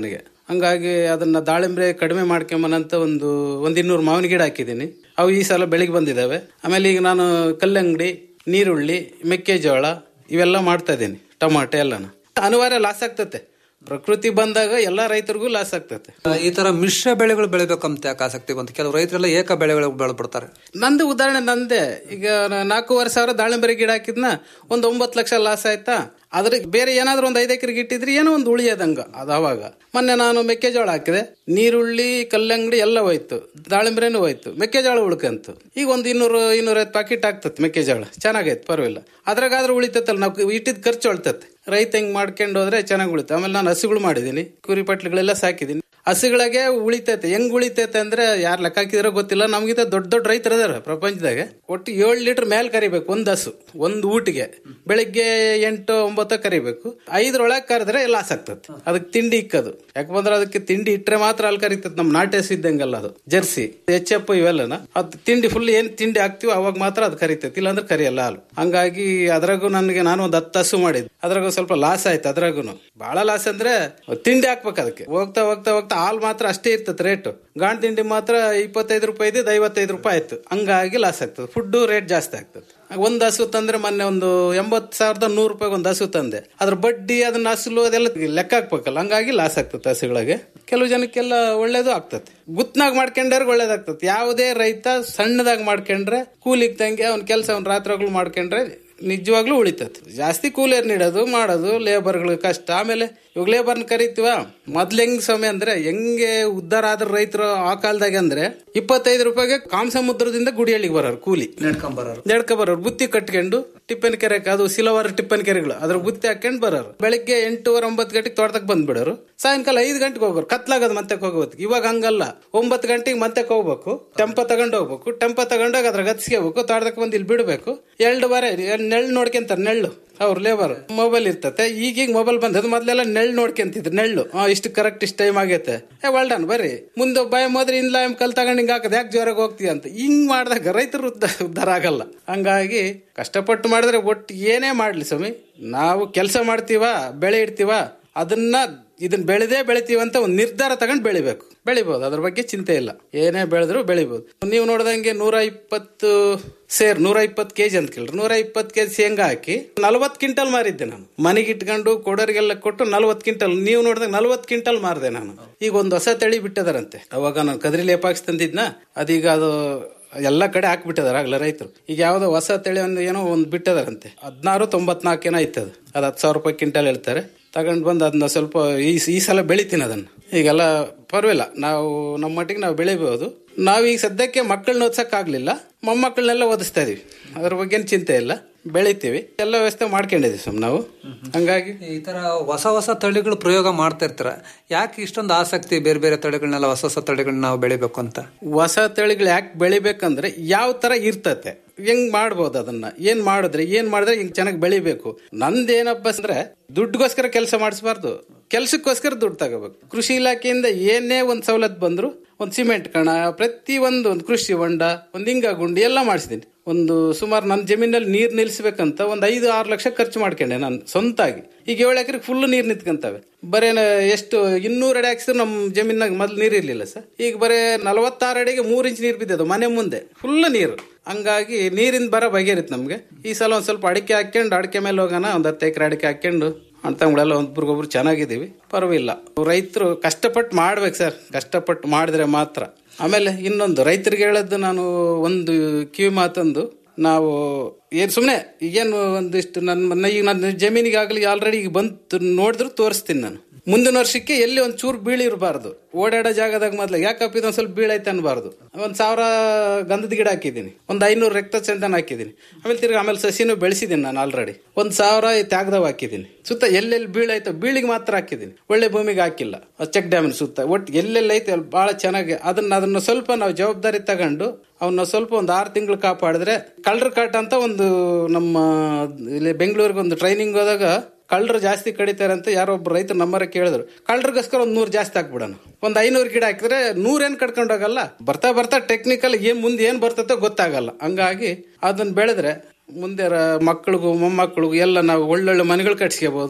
ಹಂಗಾಗಿ ಅದನ್ನ ದಾಳಿಂಬ್ರೆ ಕಡಿಮೆ ಮಾಡ್ಕೊಂಬನಂತ ಒಂದು ಒಂದ್ ಇನ್ನೂರು ಮಾವಿನ ಗಿಡ ಹಾಕಿದ್ದೀನಿ ಅವು ಈ ಸಲ ಬೆಳಿಗ್ಗೆ ಬಂದಿದ್ದಾವೆ ಆಮೇಲೆ ಈಗ ನಾನು ಕಲ್ಲಂಗಡಿ ನೀರುಳ್ಳಿ ಮೆಕ್ಕೆಜೋಳ ಇವೆಲ್ಲ ಮಾಡ್ತಾ ಇದ್ದೀನಿ ಟೊಮಾಟೊ ಎಲ್ಲನ ಅನಿವಾರ್ಯ ಲಾಸ್ ಆಗ್ತತೆ ಪ್ರಕೃತಿ ಬಂದಾಗ ಎಲ್ಲಾ ರೈತರಿಗೂ ಲಾಸ್ ಆಗ್ತತೆ ಈ ತರ ಮಿಶ್ರ ಬೆಳೆಗಳು ಬೆಳಿಬೇಕಂತ ಯಾಕೆ ಆಸಕ್ತಿ ಬಂತು ಕೆಲವು ರೈತರೆಲ್ಲ ಏಕ ಬೆಳೆಗಳು ಬೆಳೆದ್ಬಿಡ್ತಾರೆ ನಂದು ಉದಾಹರಣೆ ನಂದೇ ಈಗ ನಾ- ನಾಲ್ಕೂವರೆ ಸಾವಿರ ದಾಳಿಂಬರಿ ಗಿಡ ಹಾಕಿದ್ನ ಒಂದ್ ಒಂಬತ್ತು ಲಕ್ಷ ಲಾಸ್ ಆಯ್ತಾ ಅದ್ರ ಬೇರೆ ಏನಾದ್ರೂ ಒಂದ್ ಐದು ಎಕರೆಗೆ ಇಟ್ಟಿದ್ರೆ ಏನೋ ಒಂದು ಉಳಿಯೋದಂಗ ಅದು ಅವಾಗ ಮೊನ್ನೆ ನಾನು ಮೆಕ್ಕೆಜೋಳ ಹಾಕಿದೆ ನೀರುಳ್ಳಿ ಕಲ್ಲಂಗಡಿ ಎಲ್ಲ ಹೋಯ್ತು ದಾಳಿಂಬ್ರೆನೂ ಹೋಯ್ತು ಮೆಕ್ಕೆಜೋಳ ಉಳ್ಕಂತು ಈಗ ಒಂದು ಇನ್ನೂರು ಇನ್ನೂರೈವತ್ತು ಪ್ಯಾಕೆಟ್ ಆಗ್ತದೆ ಮೆಕ್ಕೆಜೋಳ ಚೆನ್ನಾಗೈತೆ ಪರವಾಗಿಲ್ಲ ಅದ್ರಾಗಾದ್ರೂ ಉಳಿತೈತಲ್ಲ ನಾವು ಇಟ್ಟಿದ್ ಖರ್ಚು ಉಳ್ತತೆ ರೈತ ಹಿಂಗ್ ಮಾಡ್ಕೊಂಡು ಹೋದ್ರೆ ಚೆನ್ನಾಗಿ ಉಳಿತು ಆಮೇಲೆ ನಾನು ಹಸುಗಳು ಮಾಡಿದೀನಿ ಕುರಿ ಪಟ್ಲಿಗಳೆಲ್ಲ ಸಾಕಿದೀನಿ ಹಸುಗಳಿಗೆ ಉಳಿತೈತೆ ಹೆಂಗ್ ಉಳಿತೈತೆ ಅಂದ್ರೆ ಯಾರು ಲೆಕ್ಕ ಹಾಕಿದ್ರೋ ಗೊತ್ತಿಲ್ಲ ನಮ್ಗಿಂತ ದೊಡ್ಡ ದೊಡ್ಡ ರೈತರು ಅದಾರ ಪ್ರಪಂಚದಾಗ ಒಟ್ಟು ಏಳು ಲೀಟರ್ ಮೇಲ್ ಕರಿಬೇಕು ಒಂದ್ ಹಸು ಒಂದ್ ಊಟಿಗೆ ಬೆಳಿಗ್ಗೆ ಎಂಟು ಒಂಬತ್ತು ಕರಿಬೇಕು ಐದರೊಳಗೆ ಕರೆದ್ರೆ ಲಾಸ್ ಆಗ್ತದೆ ಅದಕ್ಕೆ ತಿಂಡಿ ಇಕ್ಕದು ಯಾಕಂದ್ರೆ ಅದಕ್ಕೆ ತಿಂಡಿ ಇಟ್ರೆ ಮಾತ್ರ ಅಲ್ಲಿ ಕರಿತದೆ ನಮ್ ನಾಟಿ ಹಸು ಇದ್ದಂಗಲ್ಲ ಅದು ಜರ್ಸಿ ಎಚ್ ಎಫ್ ಇವೆಲ್ಲನ ಅದು ತಿಂಡಿ ಫುಲ್ ಏನ್ ತಿಂಡಿ ಹಾಕ್ತಿವಿ ಅವಾಗ ಮಾತ್ರ ಅದು ಕರಿತೈತಿ ಇಲ್ಲಾಂದ್ರೆ ಕರಿಯಲ್ಲ ಹಾಲು ಹಂಗಾಗಿ ಅದ್ರಾಗೂ ನನಗೆ ನಾನು ಒಂದು ಹತ್ತು ಹಸು ಮಾಡಿದ್ ಅದ್ರಾಗೂ ಸ್ವಲ್ಪ ಲಾಸ್ ಆಯ್ತು ಅದ್ರಾಗೂ ಬಹಳ ಲಾಸ್ ಅಂದ್ರೆ ತಿಂಡಿ ಹಾಕ್ಬೇಕು ಅದಕ್ಕೆ ಹೋಗ್ತಾ ಹೋಗ್ತಾ ಹೋಗ್ತಾ ಹಾಲು ಮಾತ್ರ ಅಷ್ಟೇ ಇರ್ತದೆ ರೇಟ್ ಗಾಣ್ ತಿಂಡಿ ಮಾತ್ರ ಇಪ್ಪತ್ತೈದು ರೂಪಾಯಿ ಇದ್ದು ಐವತ್ತೈದು ರೂಪಾಯಿ ಆಯ್ತು ಹಂಗಾಗಿ ಲಾಸ್ ಆಗ್ತದೆ ಫುಡ್ ರೇಟ್ ಜಾಸ್ತಿ ಆಗ್ತದೆ ಒಂದ್ ಹಸು ತಂದ್ರೆ ಮೊನ್ನೆ ಒಂದು ಎಂಬತ್ ಸಾವಿರದ ನೂರು ರೂಪಾಯಿ ಒಂದು ಹಸು ತಂದೆ ಅದ್ರ ಬಡ್ಡಿ ಅದನ್ನ ಹಸುಲು ಅದೆಲ್ಲ ಲೆಕ್ಕ ಹಾಕ್ಬೇಕಲ್ಲ ಹಂಗಾಗಿ ಲಾಸ್ ಆಗ್ತದೆ ಹಸುಗಳಿಗೆ ಕೆಲವು ಜನಕ್ಕೆಲ್ಲ ಒಳ್ಳೇದು ಆಗ್ತದೆ ಗುತ್ನಾಗ ಮಾಡ್ಕೊಂಡ್ರೆ ಒಳ್ಳೇದಾಗ್ತದೆ ಯಾವುದೇ ರೈತ ಸಣ್ಣದಾಗಿ ಮಾಡ್ಕೊಂಡ್ರೆ ಕೂಲಿಗೆ ತಂಗಿ ಅವ್ನ ಕೆಲಸ ಅವ್ನ ರಾತ್ರಿಗಳು ಮಾಡ್ಕೊಂಡ್ರೆ ನಿಜವಾಗ್ಲೂ ಉಳಿತದೆ ಜಾಸ್ತಿ ಕೂಲಿಯರ್ ನೀಡೋದು ಮಾಡೋದು ಲೇಬರ್ಗಳು ಕಷ್ಟ ಆಮೇಲೆ ಇವಾಗ ಲೇಬರ್ನ ಕರಿತೀವ ಮೊದ್ಲು ಹೆಂಗ್ ಸಮಯ ಅಂದ್ರೆ ಹೆಂಗೆ ಉದ್ಧಾರ ಆದ್ರ ರೈತರು ಆ ಕಾಲದಾಗ ಅಂದ್ರೆ ಇಪ್ಪತ್ತೈದು ರೂಪಾಯಿಗೆ ಕಾಮಸಮುದ್ರದಿಂದ ಗುಡಿಹಳ್ಳಿಗೆ ಬರೋರು ಕೂಲಿ ನೆಡ್ಕೊಂಬರೋರು ನಡ್ಕ ಬರೋರು ಬುತ್ತಿ ಕಟ್ಕೊಂಡು ಟಿಪ್ಪನ್ ಕೆರೆ ಅದು ಸಿಲವರ್ ಟಿಪ್ಪನ್ ಕೆರೆಗಳು ಅದ್ರ ಬುತ್ತಿ ಹಾಕೊಂಡು ಬರೋರು ಬೆಳಿಗ್ಗೆ ಎಂಟೂವರೆ ಒಂಬತ್ತು ಗಂಟೆಗೆ ತೋಟದಾಗ ಬಂದ್ಬಿಡೋರು ಸಾಯಂಕಾಲ ಐದು ಗಂಟೆಗೆ ಹೋಗೋರು ಕತ್ಲಾಗದು ಮತ್ತೆ ಹೋಗ್ಬೇಕು ಇವಾಗ ಹಂಗಲ್ಲ ಒಂಬತ್ತು ಗಂಟೆಗೆ ಮತ್ತೆ ಹೋಗ್ಬೇಕು ಟೆಂಪ ತಗೊಂಡು ಹೋಗ್ಬೇಕು ಟೆಂಪ ತಗೊಂಡೋಗಿ ಅದ್ರ ಗತ್ಸ್ಕೋಬೇಕು ತೋಟದಕ್ಕೆ ಬಂದು ಇಲ್ಲಿ ಬಿಡಬೇಕು ಎರಡು ಬಾರೆ ನೆಳ್ಳು ನೋಡ್ಕೊಂತಾರೆ ನೆಳ್ಳು ಅವ್ರ ಲೇಬರ್ ಮೊಬೈಲ್ ಇರ್ತತೆ ಈಗೀಗ ಮೊಬೈಲ್ ಬಂದದ ಮೊದ್ಲೆಲ್ಲ ನೆಳ್ಳು ನೋಡ್ಕೊಂತಿದ್ರು ನೆಳ್ಳು ಆ, ಇಷ್ಟು ಕರೆಕ್ಟ್ ಇಷ್ಟು ಟೈಮ್ ಆಗೈತೆ ಏ ಒಳ್ಡನ್ ಬರ್ರಿ ಮುಂದೆ ಭಯ ಹೋದ್ರೆ ಇನ್ಲ ಎಮ್ ಕಲ್ ತಗೊಂಡು ಹಿಂಗ್ ಹಾಕದ ಯಾಕೆ ಜೋರಾಗಿ ಹೋಗ್ತೀಯ ಅಂತ ಹಿಂಗ್ ಮಾಡಿದಾಗ ರೈತರು ಉದ್ದ- ಉದ್ಧಾರ ಆಗಲ್ಲ ಹಂಗಾಗಿ ಕಷ್ಟಪಟ್ಟು ಮಾಡಿದ್ರೆ ಒಟ್ಟು ಏನೇ ಮಾಡ್ಲಿ ಸ್ವಾಮಿ ನಾವು ಕೆಲಸ ಮಾಡ್ತೀವ ಬೆಳೆ ಇಡ್ತೀವ ಅದನ್ನ ಇದನ್ನ ಬೆಳೆದೇ ಬೆಳಿತೀವಿ ಅಂತ ಒಂದು ನಿರ್ಧಾರ ತಗೊಂಡು ಬೆಳಿಬೇಕು ಬೆಳಿಬಹುದು ಅದ್ರ ಬಗ್ಗೆ ಚಿಂತೆ ಇಲ್ಲ ಏನೇ ಬೆಳೆದ್ರು ಬೆಳಿಬಹುದು ನೀವು ನೋಡ್ದಂಗೆ ನೂರ ಇಪ್ಪತ್ತು ಸೇರ್ ನೂರ ಇಪ್ಪತ್ತು ಕೆಜಿ ಅಂತ ಕೇಳ್ರಿ ನೂರ ಇಪ್ಪತ್ತು ಕೆಜಿ ಶೇಂಗಾ ಹಾಕಿ ನಲವತ್ತು ಕ್ವಿಂಟಲ್ ಮಾರಿದ್ದೆ ನಾನು ಮನೆಗೆ ಇಟ್ಕೊಂಡು ಕೊಡೋರಿಗೆಲ್ಲ ಕೊಟ್ಟು ನಲವತ್ತು ಕ್ವಿಂಟಲ್ ನೀವು ನೋಡಿದಾಗ ನಲವತ್ತು ಕ್ವಿಂಟಲ್ ಮಾರಿದೆ ನಾನು ಈಗ ಒಂದು ಹೊಸ ತಳಿ ಬಿಟ್ಟದಾರಂತೆ ಅವಾಗ ನಾನು ಕದ್ರಿ ಲೇಪಾಕ್ಸ್ ತಂದಿದ್ನ ಅದೀಗ ಅದು ಎಲ್ಲ ಕಡೆ ಹಾಕ್ಬಿಟ್ಟಿದಾರೆ ಆಗ್ಲ ರೈತರು ಈಗ ಯಾವ್ದೋ ಹೊಸ ತಳಿ ಒಂದು ಏನೋ ಒಂದು ಬಿಟ್ಟದಾರಂತೆ ಹದಿನಾರು ತೊಂಬತ್ನಾಲ್ಕು ಏನೋ ಐತದ ಅದು ಹತ್ತು ಸಾವಿರ ರೂಪಾಯಿ ಕ್ವಿಂಟಲ್ ಹೇಳ್ತಾರೆ ತಗೊಂಡು ಬಂದು ಅದನ್ನ ಸ್ವಲ್ಪ ಈ ಈ ಸಲ ಬೆಳಿತೀನಿ ಅದನ್ನ ಈಗೆಲ್ಲ ಪರವಾಗಿಲ್ಲ ನಾವು ನಮ್ಮ ಮಟ್ಟಿಗೆ ನಾವು ಬೆಳಿಬಹುದು ನಾವೀಗ ಸದ್ಯಕ್ಕೆ ಮಕ್ಕಳನ್ನ ಓದ್ಸಕ್ಕಾಗ್ಲಿಲ್ಲ ಮೊಮ್ಮಕ್ಕಳನ್ನೆಲ್ಲ ಓದಿಸ್ತಾ ಇದೀವಿ ಅದ್ರ ಬಗ್ಗೆ ಚಿಂತೆ ಇಲ್ಲ ಬೆಳಿತೀವಿ ಎಲ್ಲ ವ್ಯವಸ್ಥೆ ಮಾಡ್ಕೊಂಡಿದೀವಿ ಸ್ವಾಮಿ ನಾವು ಹಂಗಾಗಿ ಈ ತರ ಹೊಸ ಹೊಸ ತಳಿಗಳು ಪ್ರಯೋಗ ಮಾಡ್ತಾ ಇರ್ತಾರ ಯಾಕೆ ಇಷ್ಟೊಂದು ಆಸಕ್ತಿ ಬೇರೆ ಬೇರೆ ತಳಿಗಳನ್ನೆಲ್ಲ ಹೊಸ ಹೊಸ ತಳಿಗಳನ್ನ ನಾವು ಬೆಳಿಬೇಕು ಅಂತ ಹೊಸ ತಳಿಗಳು ಯಾಕೆ ಬೆಳಿಬೇಕಂದ್ರೆ ಯಾವ ತರ ಇರ್ತತೆ ಹೆಂಗ್ ಮಾಡ್ಬೋದು ಅದನ್ನ ಏನ್ ಮಾಡಿದ್ರೆ ಏನ್ ಮಾಡಿದ್ರೆ ಹಿಂಗ್ ಚೆನ್ನಾಗಿ ಬೆಳಿಬೇಕು ನಂದೇನಪ್ಪ ಅಂದ್ರೆ ದುಡ್ಡುಗೋಸ್ಕರ ಕೆಲಸ ಮಾಡಿಸ್ಬಾರ್ದು ಕೆಲ್ಸಕ್ಕೋಸ್ಕರ ದುಡ್ಡು ತಗೋಬೇಕು ಕೃಷಿ ಇಲಾಖೆಯಿಂದ ಏನೇ ಒಂದ್ ಸವಲತ್ತು ಬಂದ್ರು ಒಂದ್ ಸಿಮೆಂಟ್ ಕಣ ಪ್ರತಿ ಒಂದು ಒಂದು ಕೃಷಿ ಹೊಂಡ ಒಂದ್ ಹಿಂಗ ಗುಂಡಿ ಎಲ್ಲ ಮಾಡಿಸಿದೀನಿ ಒಂದು ಸುಮಾರು ನನ್ನ ಜಮೀನಲ್ಲಿ ನೀರ್ ನಿಲ್ಸ್ಬೇಕಂತ ಒಂದ್ ಐದು ಆರು ಲಕ್ಷ ಖರ್ಚು ಮಾಡ್ಕೊಂಡೆ ನಾನು ಸ್ವಂತಾಗಿ ಈಗ ಏಳು ಎಕರೆ ಫುಲ್ ನೀರ್ ನಿಂತ್ಕಂತವೆ ಬರೇ ನ- ಎಷ್ಟು ಇನ್ನೂರು ಅಡಿ ಹಾಕ್ಸಿದ್ರು ನಮ್ಮ ಜಮೀನಾಗ ಮೊದ್ಲು ನೀರ್ ಇರ್ಲಿಲ್ಲ ಸರ್ ಈಗ ಬರೇ ನಲವತ್ತಾರು ಅಡಿಗೆ ಮೂರ್ ಇಂಚ್ ನೀರ್ ಬಿದ್ದದು ಮನೆ ಮುಂದೆ ಫುಲ್ ನೀರು ಹಂಗಾಗಿ ನೀರಿನ ಬರ ಬಗೆರಿತ್ತು ನಮ್ಗೆ ಈ ಸಲ ಒಂದ್ ಸ್ವಲ್ಪ ಅಡಿಕೆ ಹಾಕ್ಕೊಂಡು ಅಡಿಕೆ ಮೇಲೆ ಹೋಗೋಣ ಒಂದ್ ಹತ್ತು ಎಕರೆ ಅಡಿಕೆ ಹಾಕ್ಕೊಂಡು ಅಣ್ತಂಗಳೆಲ್ಲ ಒಬ್ರಿಗೊಬ್ರು ಚೆನ್ನಾಗಿದ್ದೀವಿ ಪರವಾಗಿಲ್ಲ ರೈತರು ಕಷ್ಟಪಟ್ಟು ಮಾಡ್ಬೇಕು ಸರ್ ಕಷ್ಟಪಟ್ಟು ಮಾಡಿದ್ರೆ ಮಾತ್ರ ಆಮೇಲೆ ಇನ್ನೊಂದು ರೈತರಿಗೆ ಹೇಳದ್ದು ನಾನು ಒಂದು ಕಿವಿ ಮಾತಂದು ನಾವು ಏನ್ ಸುಮ್ಮನೆ ಈಗೇನು ಒಂದಿಷ್ಟು ನನ್ನ ಈಗ ನನ್ನ ಜಮೀನಿಗಾಗಲಿ ಆಲ್ರೆಡಿ ಈಗ ಬಂದು ನೋಡಿದ್ರು ತೋರಿಸ್ತೀನಿ ನಾನು ಮುಂದಿನ ವರ್ಷಕ್ಕೆ ಎಲ್ಲಿ ಒಂದ್ ಚೂರು ಬೀಳಿರಬಾರ್ದು ಓಡಾಡೋ ಜಾಗದಾಗ ಮೊದ್ಲು ಯಾಕಪ್ಪ ಇದೊಂದ್ ಸ್ವಲ್ಪ ಬೀಳೈತೆ ಅನ್ಬಾರ್ದು ಒಂದ್ ಸಾವಿರ ಗಂಧದ ಗಿಡ ಹಾಕಿದ್ದೀನಿ ಒಂದ್ ಐನೂರು ರಕ್ತ ಚಂದನ ಹಾಕಿದ್ದೀನಿ ಆಮೇಲೆ ತಿರ್ಗಿ ಆಮೇಲೆ ಸಸಿನೂ ಬೆಳೆಸಿದ್ದೀನಿ ನಾನು ಆಲ್ರೆಡಿ ಒಂದ್ ಸಾವಿರ ತ್ಯಾಗದವ್ ಹಾಕಿದ್ದೀನಿ ಸುತ್ತ ಎಲ್ಲೆಲ್ಲಿ ಬೀಳೈತೋ ಬೀಳಿಗೆ ಮಾತ್ರ ಹಾಕಿದ್ದೀನಿ ಒಳ್ಳೆ ಭೂಮಿಗೆ ಹಾಕಿಲ್ಲ ಚೆಕ್ ಡ್ಯಾಮಿನ ಸುತ್ತ ಒಟ್ಟು ಎಲ್ಲೆಲ್ಲ ಐತೆ ಅಲ್ಲಿ ಬಹಳ ಚೆನ್ನಾಗಿ ಅದನ್ನ ಅದನ್ನ ಸ್ವಲ್ಪ ನಾವು ಜವಾಬ್ದಾರಿ ತಗೊಂಡು ಅವನ್ನ ಸ್ವಲ್ಪ ಒಂದು ಆರು ತಿಂಗಳು ಕಾಪಾಡಿದ್ರೆ ಕಳ್ಳರ ಕಾಟ ಅಂತ ಒಂದು ನಮ್ಮ ಇಲ್ಲಿ ಬೆಂಗಳೂರಿಗೆ ಒಂದು ಟ್ರೈನಿಂಗ್ ಹೋದಾಗ ಕಳ್ಳರು ಜಾಸ್ತಿ ಕಡಿತಾರೆ ಅಂತ ಯಾರೋ ಒಬ್ರು ರೈತರು ನಮ್ಮರ ಕೇಳಿದ್ರು ಕಳ್ಳರಿಗೋಸ್ಕರ ಒಂದ್ ನೂರು ಜಾಸ್ತಿ ಹಾಕ್ಬಿಡೋಣ ಒಂದ್ ಐನೂರು ಗಿಡ ಹಾಕಿದ್ರೆ ನೂರೇನ್ ಕಡ್ಕೊಂಡು ಹೋಗಲ್ಲ ಬರ್ತಾ ಬರ್ತಾ ಟೆಕ್ನಿಕಲ್ ಏನ್ ಮುಂದೆ ಏನ್ ಬರ್ತತೋ ಗೊತ್ತಾಗಲ್ಲ ಹಂಗಾಗಿ ಅದನ್ನ ಬೆಳೆದ್ರೆ ಮುಂದೆ ರ- ಮಕ್ಕಳಿಗೂ ಮೊಮ್ಮಕ್ಕಳಿಗೂ ಎಲ್ಲ ನಾವು ಒಳ್ಳೊಳ್ಳೆ ಮನೆಗಳು ಕಟ್ಸ್ಕೋಬಹುದು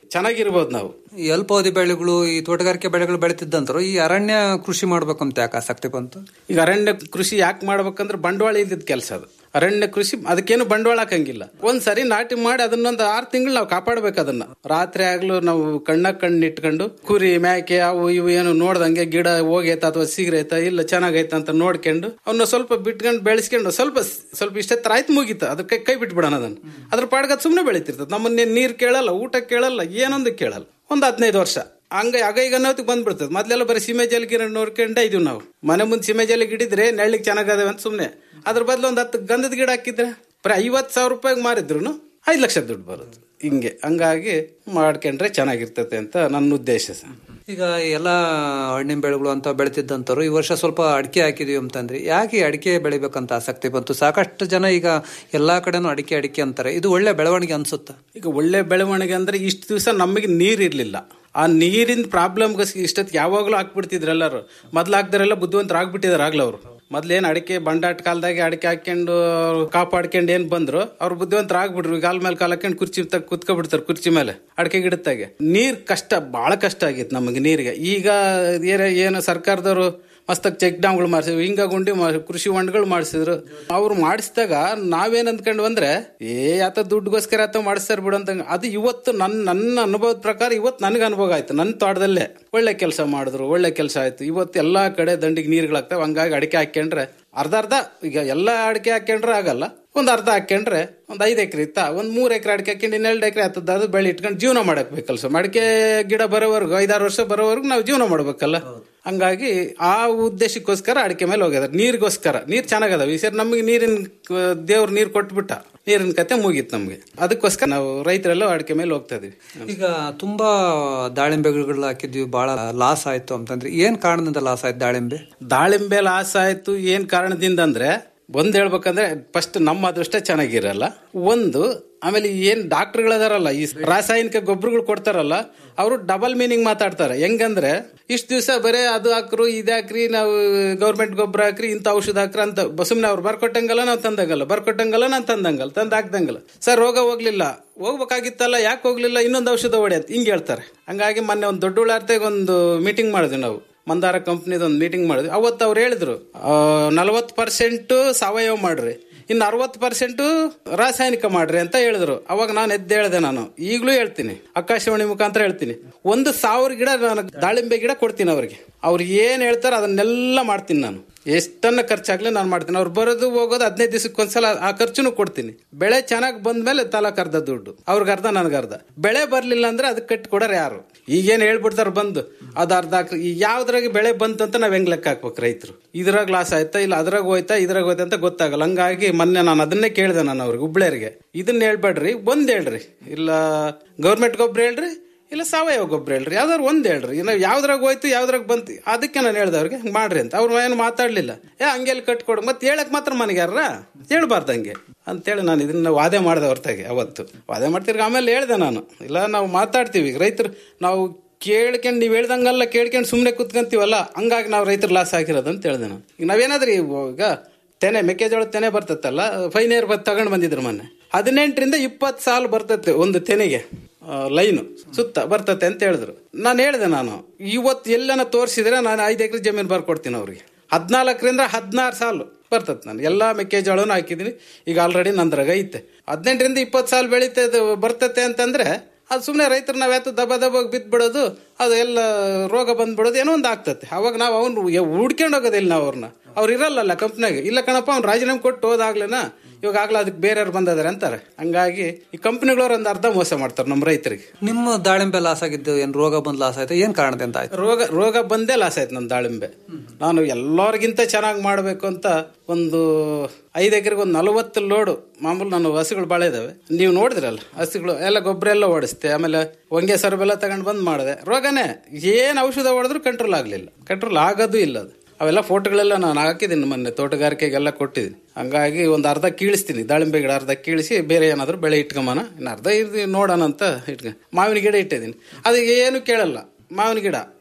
ಚೆನ್ನಾಗಿರ್ಬೋದು ನಾವು ಈ ಅಲ್ಪಾವಧಿ ಬೆಳೆಗಳು ಈ ತೋಟಗಾರಿಕೆ ಬೆಳೆಗಳು ಬೆಳೀತಿದ್ದಂತರು ಈ ಅರಣ್ಯ ಕೃಷಿ ಮಾಡ್ಬೇಕಂತ ಯಾಕೆ ಆಸಕ್ತಿ ಬಂತು ಈಗ ಅರಣ್ಯ ಕೃಷಿ ಯಾಕೆ ಮಾಡ್ಬೇಕಂದ್ರೆ ಬಂಡವಾಳ ಇದ್ದಿದ್ ಕೆಲಸ ಅದು ಅರಣ್ಯ ಕೃಷಿ ಅದಕ್ಕೇನು ಬಂಡವಾಳ ಹಾಕಂಗಿಲ್ಲ ಒಂದ್ ಸರಿ ನಾಟಿ ಮಾಡಿ ಅದನ್ನೊಂದು ಆರು ತಿಂಗಳು ನಾವು ಕಾಪಾಡ್ಬೇಕು ಅದನ್ನ ರಾತ್ರಿ ಆಗ್ಲೂ ನಾವು ಕಣ್ಣ ಕಣ್ಣು ಇಟ್ಕೊಂಡು ಕುರಿ ಮೇಕೆ ಅವು ಇವು ಏನು ನೋಡ್ದಂಗೆ ಗಿಡ ಹೋಗೈತ ಅಥವಾ ಸಿಗರೈತ ಇಲ್ಲ ಚೆನ್ನಾಗೈತ ಅಂತ ನೋಡ್ಕೊಂಡು ಅವನ್ನ ಸ್ವಲ್ಪ ಬಿಟ್ಕೊಂಡು ಬೆಳೆಸ್ಕೊಂಡು ಸ್ವಲ್ಪ ಸ್ವಲ್ಪ ಇಷ್ಟೆತ್ತರ ಆಯ್ತು ಮುಗೀತು ಅದಕ್ಕೆ ಕೈ ಬಿಟ್ಬಿಡೋಣ ಅದನ್ನ ಅದ್ರ ಪಾಡ್ಗದ್ ಸುಮ್ಮನೆ ಬೆಳಿತಿರ್ತದೆ ನಮ್ಮನ್ನ ನೀರ್ ಕೇಳಲ್ಲ ಊಟ ಕೇಳಲ್ಲ ಏನೊಂದು ಕೇಳಲ್ಲ ಒಂದ್ ಹದಿನೈದು ವರ್ಷ ಹಂಗ ಆಗ ಈಗ ಅನ್ನೋದಕ್ಕೆ ಬಂದ್ಬಿಡ್ತದೆ ಮೊದ್ಲೆಲ್ಲ ಬರೀ ಸೀಮೆ ಜಲ್ ಗಿಡ ನೋಡ್ಕೊಂಡೇ ಇದೀವಿ ನಾವು ಮನೆ ಮುಂದೆ ಸೀಮೆ ಜಲ್ ಗಿಡಿದ್ರೆ ನೆಳ್ಳಿಗೆ ಚೆನ್ನಾಗದವೆ ಅಂತ ಸುಮ್ನೆ ಅದ್ರ ಬದಲು ಒಂದ್ ಹತ್ತು ಗಂಧದ ಗಿಡ ಹಾಕಿದ್ರೆ ಬರೀ ಐವತ್ ಸಾವಿರ ರೂಪಾಯಿಗೆ ಮಾರಿದ್ರು ಐದು ಲಕ್ಷ ದುಡ್ಡು ಬರುತ್ತೆ ಹಿಂಗೆ ಹಂಗಾಗಿ ಮಾಡ್ಕೊಂಡ್ರೆ ಚೆನ್ನಾಗಿರ್ತತೆ ಅಂತ ನನ್ನ ಉದ್ದೇಶ ಸರ್ ಈಗ ಎಲ್ಲ ಹಣ್ಣಿನ ಬೆಳೆಗಳು ಅಂತ ಬೆಳೆತಿದ್ದಂತರು ಈ ವರ್ಷ ಸ್ವಲ್ಪ ಅಡಿಕೆ ಹಾಕಿದೀವಿ ಅಂತಂದ್ರಿ ಯಾಕೆ ಈ ಅಡಿಕೆ ಬೆಳಿಬೇಕಂತ ಆಸಕ್ತಿ ಬಂತು ಸಾಕಷ್ಟು ಜನ ಈಗ ಎಲ್ಲಾ ಕಡೆನೂ ಅಡಿಕೆ ಅಡಿಕೆ ಅಂತಾರೆ ಇದು ಒಳ್ಳೆ ಬೆಳವಣಿಗೆ ಅನ್ಸುತ್ತಾ ಈಗ ಒಳ್ಳೆ ಬೆಳವಣಿಗೆ ಅಂದ್ರೆ ಇಷ್ಟು ದಿವಸ ನಮಗೆ ನೀರ್ ಇರ್ಲಿಲ್ಲ ಆ ನೀರಿನ ಪ್ರಾಬ್ಲಮ್ಗೆ ಇಷ್ಟೊತ್ತು ಯಾವಾಗಲೂ ಹಾಕ್ಬಿಡ್ತಿದ್ರು ಎಲ್ಲರೂ ಮೊದ್ಲು ಹಾಕ್ದಾರೆಲ್ಲ ಬುದ್ಧಿವಂತರು ಆಗ್ಬಿಟ್ಟಿದಾರೆ ಆಗ್ಲೂ ಅವರು ಮೊದ್ಲೇನ್ ಅಡಿಕೆ ಬಂಡಾಟ ಕಾಲದಾಗೆ ಅಡಿಕೆ ಹಾಕೊಂಡು ಕಾಪಾಡ್ಕೊಂಡು ಏನ್ ಬಂದ್ರು ಅವ್ರು ಬುದ್ಧಿವಂತರು ಆಗ್ಬಿಟ್ರು ಕಾಲ್ ಮೇಲೆ ಕಾಲ್ ಹಾಕೊಂಡು ಕುರ್ಚಿ ತಗ ಕುತ್ಕೊಬಿಡ್ತಾರೆ ಕುರ್ಚಿ ಮೇಲೆ ಅಡಿಕೆ ಗಿಡತ್ತಾಗೆ ನೀರ್ ಕಷ್ಟ ಬಹಳ ಕಷ್ಟ ಆಗಿತ್ತು ನಮಗೆ ನೀರಿಗೆ ಈಗ ಏನ- ಏನು ಸರ್ಕಾರದವರು ಮಸ್ತಕ್ ಚೆಕ್ ಡ್ಯಾಮ್ಗಳು ಮಾಡಿಸಿದ್ರು ಹಿಂಗ ಗುಂಡಿ ಮಾ- ಕೃಷಿ ಹೊಂಡಗಳು ಮಾಡಿಸಿದ್ರು ಅವ್ರು ಮಾಡಿಸಿದಾಗ ನಾವೇನ್ ಅಂದ್ಕೊಂಡು ಬಂದ್ರೆ ಏ ಆತ ದುಡ್ಡುಗೋಸ್ಕರ ಆತ ಮಾಡಿಸ್ತಾರ ಬಿಡು ಅಂತ ಅದು ಇವತ್ತು ನನ್ನ ನನ್ನ ಅನುಭವದ ಪ್ರಕಾರ ಇವತ್ತು ನನಗೆ ಅನುಭವ ಆಯ್ತು ನನ್ನ ತೋಟದಲ್ಲೇ ಒಳ್ಳೆ ಕೆಲಸ ಮಾಡಿದ್ರು ಒಳ್ಳೆ ಕೆಲಸ ಆಯ್ತು ಇವತ್ತು ಎಲ್ಲಾ ಕಡೆ ದಂಡಿಗೆ ನೀರುಗಳಾಗ್ತಾವ ಹಂಗಾಗಿ ಅಡಿಕೆ ಹಾಕ್ಕೊಂಡ್ರೆ ಅರ್ಧ ಅರ್ಧ ಈಗ ಎಲ್ಲ ಅಡಿಕೆ ಹಾಕ್ಕೊಂಡ್ರೆ ಆಗಲ್ಲ ಒಂದ್ ಅರ್ಧ ಹಾಕ್ಕೊಂಡ್ರೆ ಒಂದ್ ಐದ್ ಎಕರೆ ಇತ್ತ ಒಂದ್ ಮೂರ್ ಎಕರೆ ಅಡಿಕೆ ಹಾಕೊಂಡು ಇನ್ನೆರಡು ಎಕರೆ ಹತ್ತದ ಅದು ಬೆಳೆ ಇಟ್ಕೊಂಡು ಜೀವನ ಮಾಡಕ್ ಬೇಕಲ್ಲ ಸೊ ಅಡಿಕೆ ಗಿಡ ಬರೋವರೆಗೂ ಐದಾರು ವರ್ಷ ಬರೋವರೆಗೂ ನಾವು ಜೀವನ ಮಾಡ್ಬೇಕಲ್ಲ ಹಂಗಾಗಿ ಆ ಉದ್ದೇಶಕ್ಕೋಸ್ಕರ ಅಡಿಕೆ ಮೇಲೆ ಹೋಗ್ಯದ ನೀರಿಗೋಸ್ಕರ ನೀರ್ ಚೆನ್ನಾಗದಾವ ಈ ಸರಿ ನಮಗೆ ನೀರಿನ ದೇವ್ರ ನೀರ್ ಕೊಟ್ಬಿಟ್ಟ ನೀರಿನ ಕತೆ ಮುಗೀತು ನಮ್ಗೆ ಅದಕ್ಕೋಸ್ಕರ ನಾವು ರೈತರೆಲ್ಲ ಅಡಿಕೆ ಮೇಲೆ ಹೋಗ್ತಾ ಇದೀವಿ ಈಗ ತುಂಬಾ ದಾಳಿಂಬೆಗಳು ಹಾಕಿದ್ವಿ ಬಹಳ ಲಾಸ್ ಆಯ್ತು ಅಂತಂದ್ರೆ ಏನ್ ಕಾರಣದಿಂದ ಲಾಸ್ ಆಯ್ತು ದಾಳಿಂಬೆ ದಾಳಿಂಬೆ ಲಾಸ್ ಆಯ್ತು ಏನ್ ಕಾರಣದಿಂದ ಅಂದ್ರೆ ಒಂದ್ ಹೇಳ್ಬೇಕಂದ್ರೆ ಫಸ್ಟ್ ನಮ್ಮ ಅದೃಷ್ಟ ಚೆನ್ನಾಗಿರಲ್ಲ ಒಂದು ಆಮೇಲೆ ಏನ್ ಡಾಕ್ಟರ್ಗಳದಾರಲ್ಲ ಈ ರಾಸಾಯನಿಕ ಗೊಬ್ಬರಗಳು ಕೊಡ್ತಾರಲ್ಲ ಅವರು ಡಬಲ್ ಮೀನಿಂಗ್ ಮಾತಾಡ್ತಾರೆ ಹೆಂಗಂದ್ರೆ ಇಷ್ಟ ದಿವಸ ಬರೇ ಅದು ಹಾಕ್ರು ಇದು ಹಾಕ್ರಿ ನಾವು ಗೌರ್ಮೆಂಟ್ ಗೊಬ್ಬರ ಹಾಕ್ರಿ ಇಂಥ ಔಷಧ ಹಾಕ್ರಿ ಅಂತ ಸುಮ್ನೆ ಅವ್ರು ಬರ್ಕೊಟ್ಟಂಗಲ್ಲ ನಾವು ತಂದಂಗಲ್ಲ ಬರ್ಕೊಟ್ಟಂಗಲ್ಲ ನಾನು ತಂದಂಗಲ್ಲ ತಂದು ಹಾಕ್ದಂಗಲ್ಲ ಸರ್ ರೋಗ ಹೋಗ್ಲಿಲ್ಲ ಹೋಗ್ಬೇಕಾಗಿತ್ತಲ್ಲ ಯಾಕೆ ಹೋಗ್ಲಿಲ್ಲ ಇನ್ನೊಂದು ಔಷಧ ಹೊಡೆ ಅಂತ ಹಿಂಗೆ ಹೇಳ್ತಾರೆ ಹಂಗಾಗಿ ಮೊನ್ನೆ ಒಂದು ದೊಡ್ಡ ಉಳ್ಳಾರ್ತೆಗೆ ಒಂದು ಮೀಟಿಂಗ್ ಮಾಡಿದ್ವಿ ನಾವು ಮಂದಾರ ಕಂಪ್ನಿದ ಒಂದು ಮೀಟಿಂಗ್ ಮಾಡಿದ್ವಿ ಅವತ್ತು ಅವ್ರು ಹೇಳಿದ್ರು ನಲವತ್ತು ಪರ್ಸೆಂಟ್ ಸಾವಯವ ಮಾಡ್ರಿ ಇನ್ನು ಅರವತ್ತು ಪರ್ಸೆಂಟ್ ರಾಸಾಯನಿಕ ಮಾಡ್ರಿ ಅಂತ ಹೇಳಿದ್ರು ಅವಾಗ ನಾನು ಎದ್ದು ಹೇಳಿದೆ ನಾನು ಈಗಲೂ ಹೇಳ್ತೀನಿ ಆಕಾಶವಾಣಿ ಮುಖಾಂತರ ಹೇಳ್ತೀನಿ ಒಂದು ಸಾವಿರ ಗಿಡ ನಾನು ದಾಳಿಂಬೆ ಗಿಡ ಕೊಡ್ತೀನಿ ಅವ್ರಿಗೆ ಅವ್ರು ಏನ್ ಹೇಳ್ತಾರೆ ಅದನ್ನೆಲ್ಲ ಮಾಡ್ತೀನಿ ನಾನು ಎಷ್ಟನ್ನ ಖರ್ಚಾಗ್ಲಿ ನಾನು ಮಾಡ್ತೀನಿ ಅವ್ರು ಬರೋದು ಹೋಗೋದು ಹದಿನೈದು ದಿವಸಕ್ಕೆ ಒಂದ್ಸಲ ಆ ಖರ್ಚುನು ಕೊಡ್ತೀನಿ ಬೆಳೆ ಚೆನ್ನಾಗಿ ಬಂದ್ಮೇಲೆ ತಲಕ್ ಅರ್ಧ ದುಡ್ಡು ಅವ್ರಿಗೆ ಅರ್ಧ ನನಗೆ ಅರ್ಧ ಬೆಳೆ ಬರ್ಲಿಲ್ಲ ಅಂದ್ರೆ ಅದಕ್ಕೆ ಕಟ್ಟಿ ಕೊಡೋರು ಯಾರು ಈಗೇನ್ ಹೇಳ್ಬಿಡ್ತಾರ ಬಂದು ಅದು ಅರ್ಧ ಹಾಕ್ರಿ ಈ ಯಾವ್ದ್ರಾಗ ಬೆಳೆ ಬಂತು ಅಂತ ನಾವ್ ಹೆಂಗ್ ಲೆಕ್ಕ ಹಾಕ್ಬೇಕು ರೈತರು ಇದ್ರಾಗ ಲಾಸ್ ಆಯ್ತಾ ಇಲ್ಲ ಅದ್ರಾಗ ಹೋಯ್ತಾ ಇದ್ರಾಗ ಹೋಯ್ತಾ ಅಂತ ಗೊತ್ತಾಗಲ್ಲ ಹಂಗಾಗಿ ಮೊನ್ನೆ ನಾನು ಅದನ್ನೇ ಕೇಳಿದೆ ನಾನು ಅವ್ರಿಗೆ ಹುಬ್ಳಿಯರಿಗೆ ಇದನ್ನ ಹೇಳ್ಬೇಡ್ರಿ ಒಂದ್ ಹೇಳ್ರಿ ಇಲ್ಲ ಗೌರ್ಮೆಂಟ್ ಗೊಬ್ಬರ ಹೇಳ್ರಿ ಇಲ್ಲ ಸಾವಯವ ಗೊಬ್ಬರ ಹೇಳ್ರಿ ಯಾವ್ದಾರು ಒಂದ್ ಹೇಳ್ರಿ ಇನ್ನು ಯಾವ್ದ್ರಾಗ ಹೋಯ್ತು ಯಾವ್ದ್ರಾಗ ಬಂತು ಅದಕ್ಕೆ ನಾನು ಹೇಳ್ದೆ ಅವ್ರಿಗೆ ಹಂಗ್ ಮಾಡ್ರಿ ಅಂತ ಅವ್ರು ಏನು ಮಾತಾಡ್ಲಿಲ್ಲ ಏ ಹಂಗೆಲ್ಲಿ ಕಟ್ಕೊಡು ಮತ್ತೆ ಹೇಳಕ್ ಮಾತ್ರ ಮನೆಗಾರ ಹೇಳ್ಬಾರ್ದು ಹಂಗೆ ಅಂತೇಳಿ ನಾನು ಇದನ್ನ ವಾದೆ ಮಾಡಿದೆ ಹೊರತಾಗಿ ಅವತ್ತು ವಾದೆ ಮಾಡ್ತಿರ್ಗ ಆಮೇಲೆ ಹೇಳ್ದೆ ನಾನು ಇಲ್ಲ ನಾವು ಮಾತಾಡ್ತೀವಿ ರೈತರು ನಾವು ಕೇಳ್ಕೊಂಡು ನೀವು ಹೇಳ್ದಂಗೆಲ್ಲ ಕೇಳ್ಕೊಂಡು ಸುಮ್ಮನೆ ಕುತ್ಕೊಂತೀವಲ್ಲ ಹಂಗಾಗಿ ನಾವು ರೈತರು ಲಾಸ್ ಆಗಿರೋದು ಅಂತ ಹೇಳ್ದೆ ನಾನು ಈಗ ನಾವೇನಾದ್ರಿ ಈಗ ತೆನೆ ಮೆಕ್ಕೆಜೋಳ ತೆನೆ ಬರ್ತತ್ತಲ್ಲ ಫೈನಿಯರ್ ಬತ್ ತಗೊಂಡ್ ಬಂದಿದ್ರು ಮೊನ್ನೆ ಹದಿನೆಂಟರಿಂದ ಇಪ್ಪತ್ತು ಸಾಲು ಬರ್ತತೆ ಒಂದು ತೆನೆಗೆ ಲೈನು ಸುತ್ತ ಬರ್ತತೆ ಅಂತ ಹೇಳಿದ್ರು ನಾನು ಹೇಳಿದೆ ನಾನು ಇವತ್ತು ಎಲ್ಲನ ತೋರಿಸಿದ್ರೆ ನಾನು ಐದು ಎಕರೆ ಜಮೀನು ಬರ್ಕೊಡ್ತೀನಿ ಅವ್ರಿಗೆ ಹದಿನಾಲ್ಕರಿಂದ ಹದಿನಾರು ಸಾಲು ಬರ್ತದೆ ನಾನು ಎಲ್ಲಾ ಮೆಕ್ಕೆಜೋಳನು ಹಾಕಿದ್ದೀನಿ ಈಗ ಆಲ್ರೆಡಿ ನಂದ್ರಾಗ ಐತೆ ಹದಿನೆಂಟರಿಂದ ಇಪ್ಪತ್ತು ಸಾಲು ಬೆಳೀತೆ ಬರ್ತತೆ ಅಂತಂದ್ರೆ ಅದು ಸುಮ್ಮನೆ ರೈತರು ನಾವ್ ಯಾತು ದಬ ದಬ ಬಿದ್ದು ಬಿಡೋದು ಅದು ಎಲ್ಲ ರೋಗ ಬಂದ್ಬಿಡೋದು ಏನೋ ಒಂದು ಆಗ್ತತೆ ಅವಾಗ ನಾವು ಅವ್ನು ಹುಡ್ಕೊಂಡು ಹೋಗೋದಿಲ್ಲ ನಾವು ಅವ್ರನ್ನ ಅವ್ರು ಇರಲ್ಲಲ್ಲ ಕಂಪ್ನಿಯಾಗ ಇಲ್ಲ ಕಣಪ್ಪ ಅವ್ನು ರಾಜೀನಾಮೆ ಕೊಟ್ಟು ಹೋದಾಗ್ಲೇನ ಇವಾಗ ಆಗ್ಲೇ ಅದಕ್ಕೆ ಬೇರೆಯವ್ರು ಬಂದಿದ್ದಾರೆ ಅಂತಾರೆ ಹಂಗಾಗಿ ಈ ಕಂಪ್ನಿಗಳವ್ರು ಒಂದು ಅರ್ಧ ಮೋಸ ಮಾಡ್ತಾರೆ ನಮ್ಮ ರೈತರಿಗೆ ನಿಮ್ಮ ದಾಳಿಂಬೆ ಲಾಸ್ ಆಗಿದ್ದು ಏನ್ ರೋಗ ಬಂದ್ ಲಾಸ್ ಆಯ್ತು ಏನ್ ಕಾರಣದಿಂದ ಆಯ್ತು ರೋಗ ರೋಗ ಬಂದೇ ಲಾಸ್ ಆಯ್ತು ನನ್ನ ದಾಳಿಂಬೆ ನಾನು ಎಲ್ಲರಿಗಿಂತ ಚೆನ್ನಾಗಿ ಮಾಡಬೇಕು ಅಂತ ಒಂದು ಐದು ಎಕರೆಗೆ ಒಂದು ನಲವತ್ತು ಲೋಡು ಮಾಮೂಲು ನಾನು ಹಸುಗಳು ಭಾಳ ಇದಾವೆ ನೀವು ನೋಡಿದ್ರಲ್ಲ ಹಸುಗಳು ಎಲ್ಲ ಗೊಬ್ಬರ ಎಲ್ಲ ಓಡಿಸ್ತೆ ಆಮೇಲೆ ಹೊಂಗೆ ಸರಬೆಲ್ಲ ತಗೊಂಡು ಬಂದ್ ಮಾಡಿದೆ ರೋಗನೇ ಏನ್ ಔಷಧ ಹೊಡೆದ್ರು ಕಂಟ್ರೋಲ್ ಆಗ್ಲಿಲ್ಲ ಕಂಟ್ರೋಲ್ ಆಗೋದು ಇಲ್ಲ ಅದು ಅವೆಲ್ಲ ಫೋಟೋಗಳೆಲ್ಲ ನಾನು ಹಾಕಿದ್ದೀನಿ ಮೊನ್ನೆ ತೋಟಗಾರಿಕೆಗೆಲ್ಲ ಕೊಟ್ಟಿದ್ದೀನಿ ಹಂಗಾಗಿ ಒಂದು ಅರ್ಧ ಕೀಳಿಸ್ತೀನಿ ದಾಳಿಂಬೆ ಗಿಡ ಅರ್ಧ ಕೀಳಿಸಿ ಬೇರೆ ಏನಾದರೂ ಬೆಳೆ ಇಟ್ಕೊಂಬನ ಇನ್ನು ಅರ್ಧ ಇದು ನೋಡೋಣ ಅಂತ ಇಟ್ಕ ಮಾವಿನ ಗಿಡ ಇಟ್ಟಿದ್ದೀನಿ ಅದು ಏನು ಕೇಳಲ್ಲ ಮಾವಿನ ಗಿಡ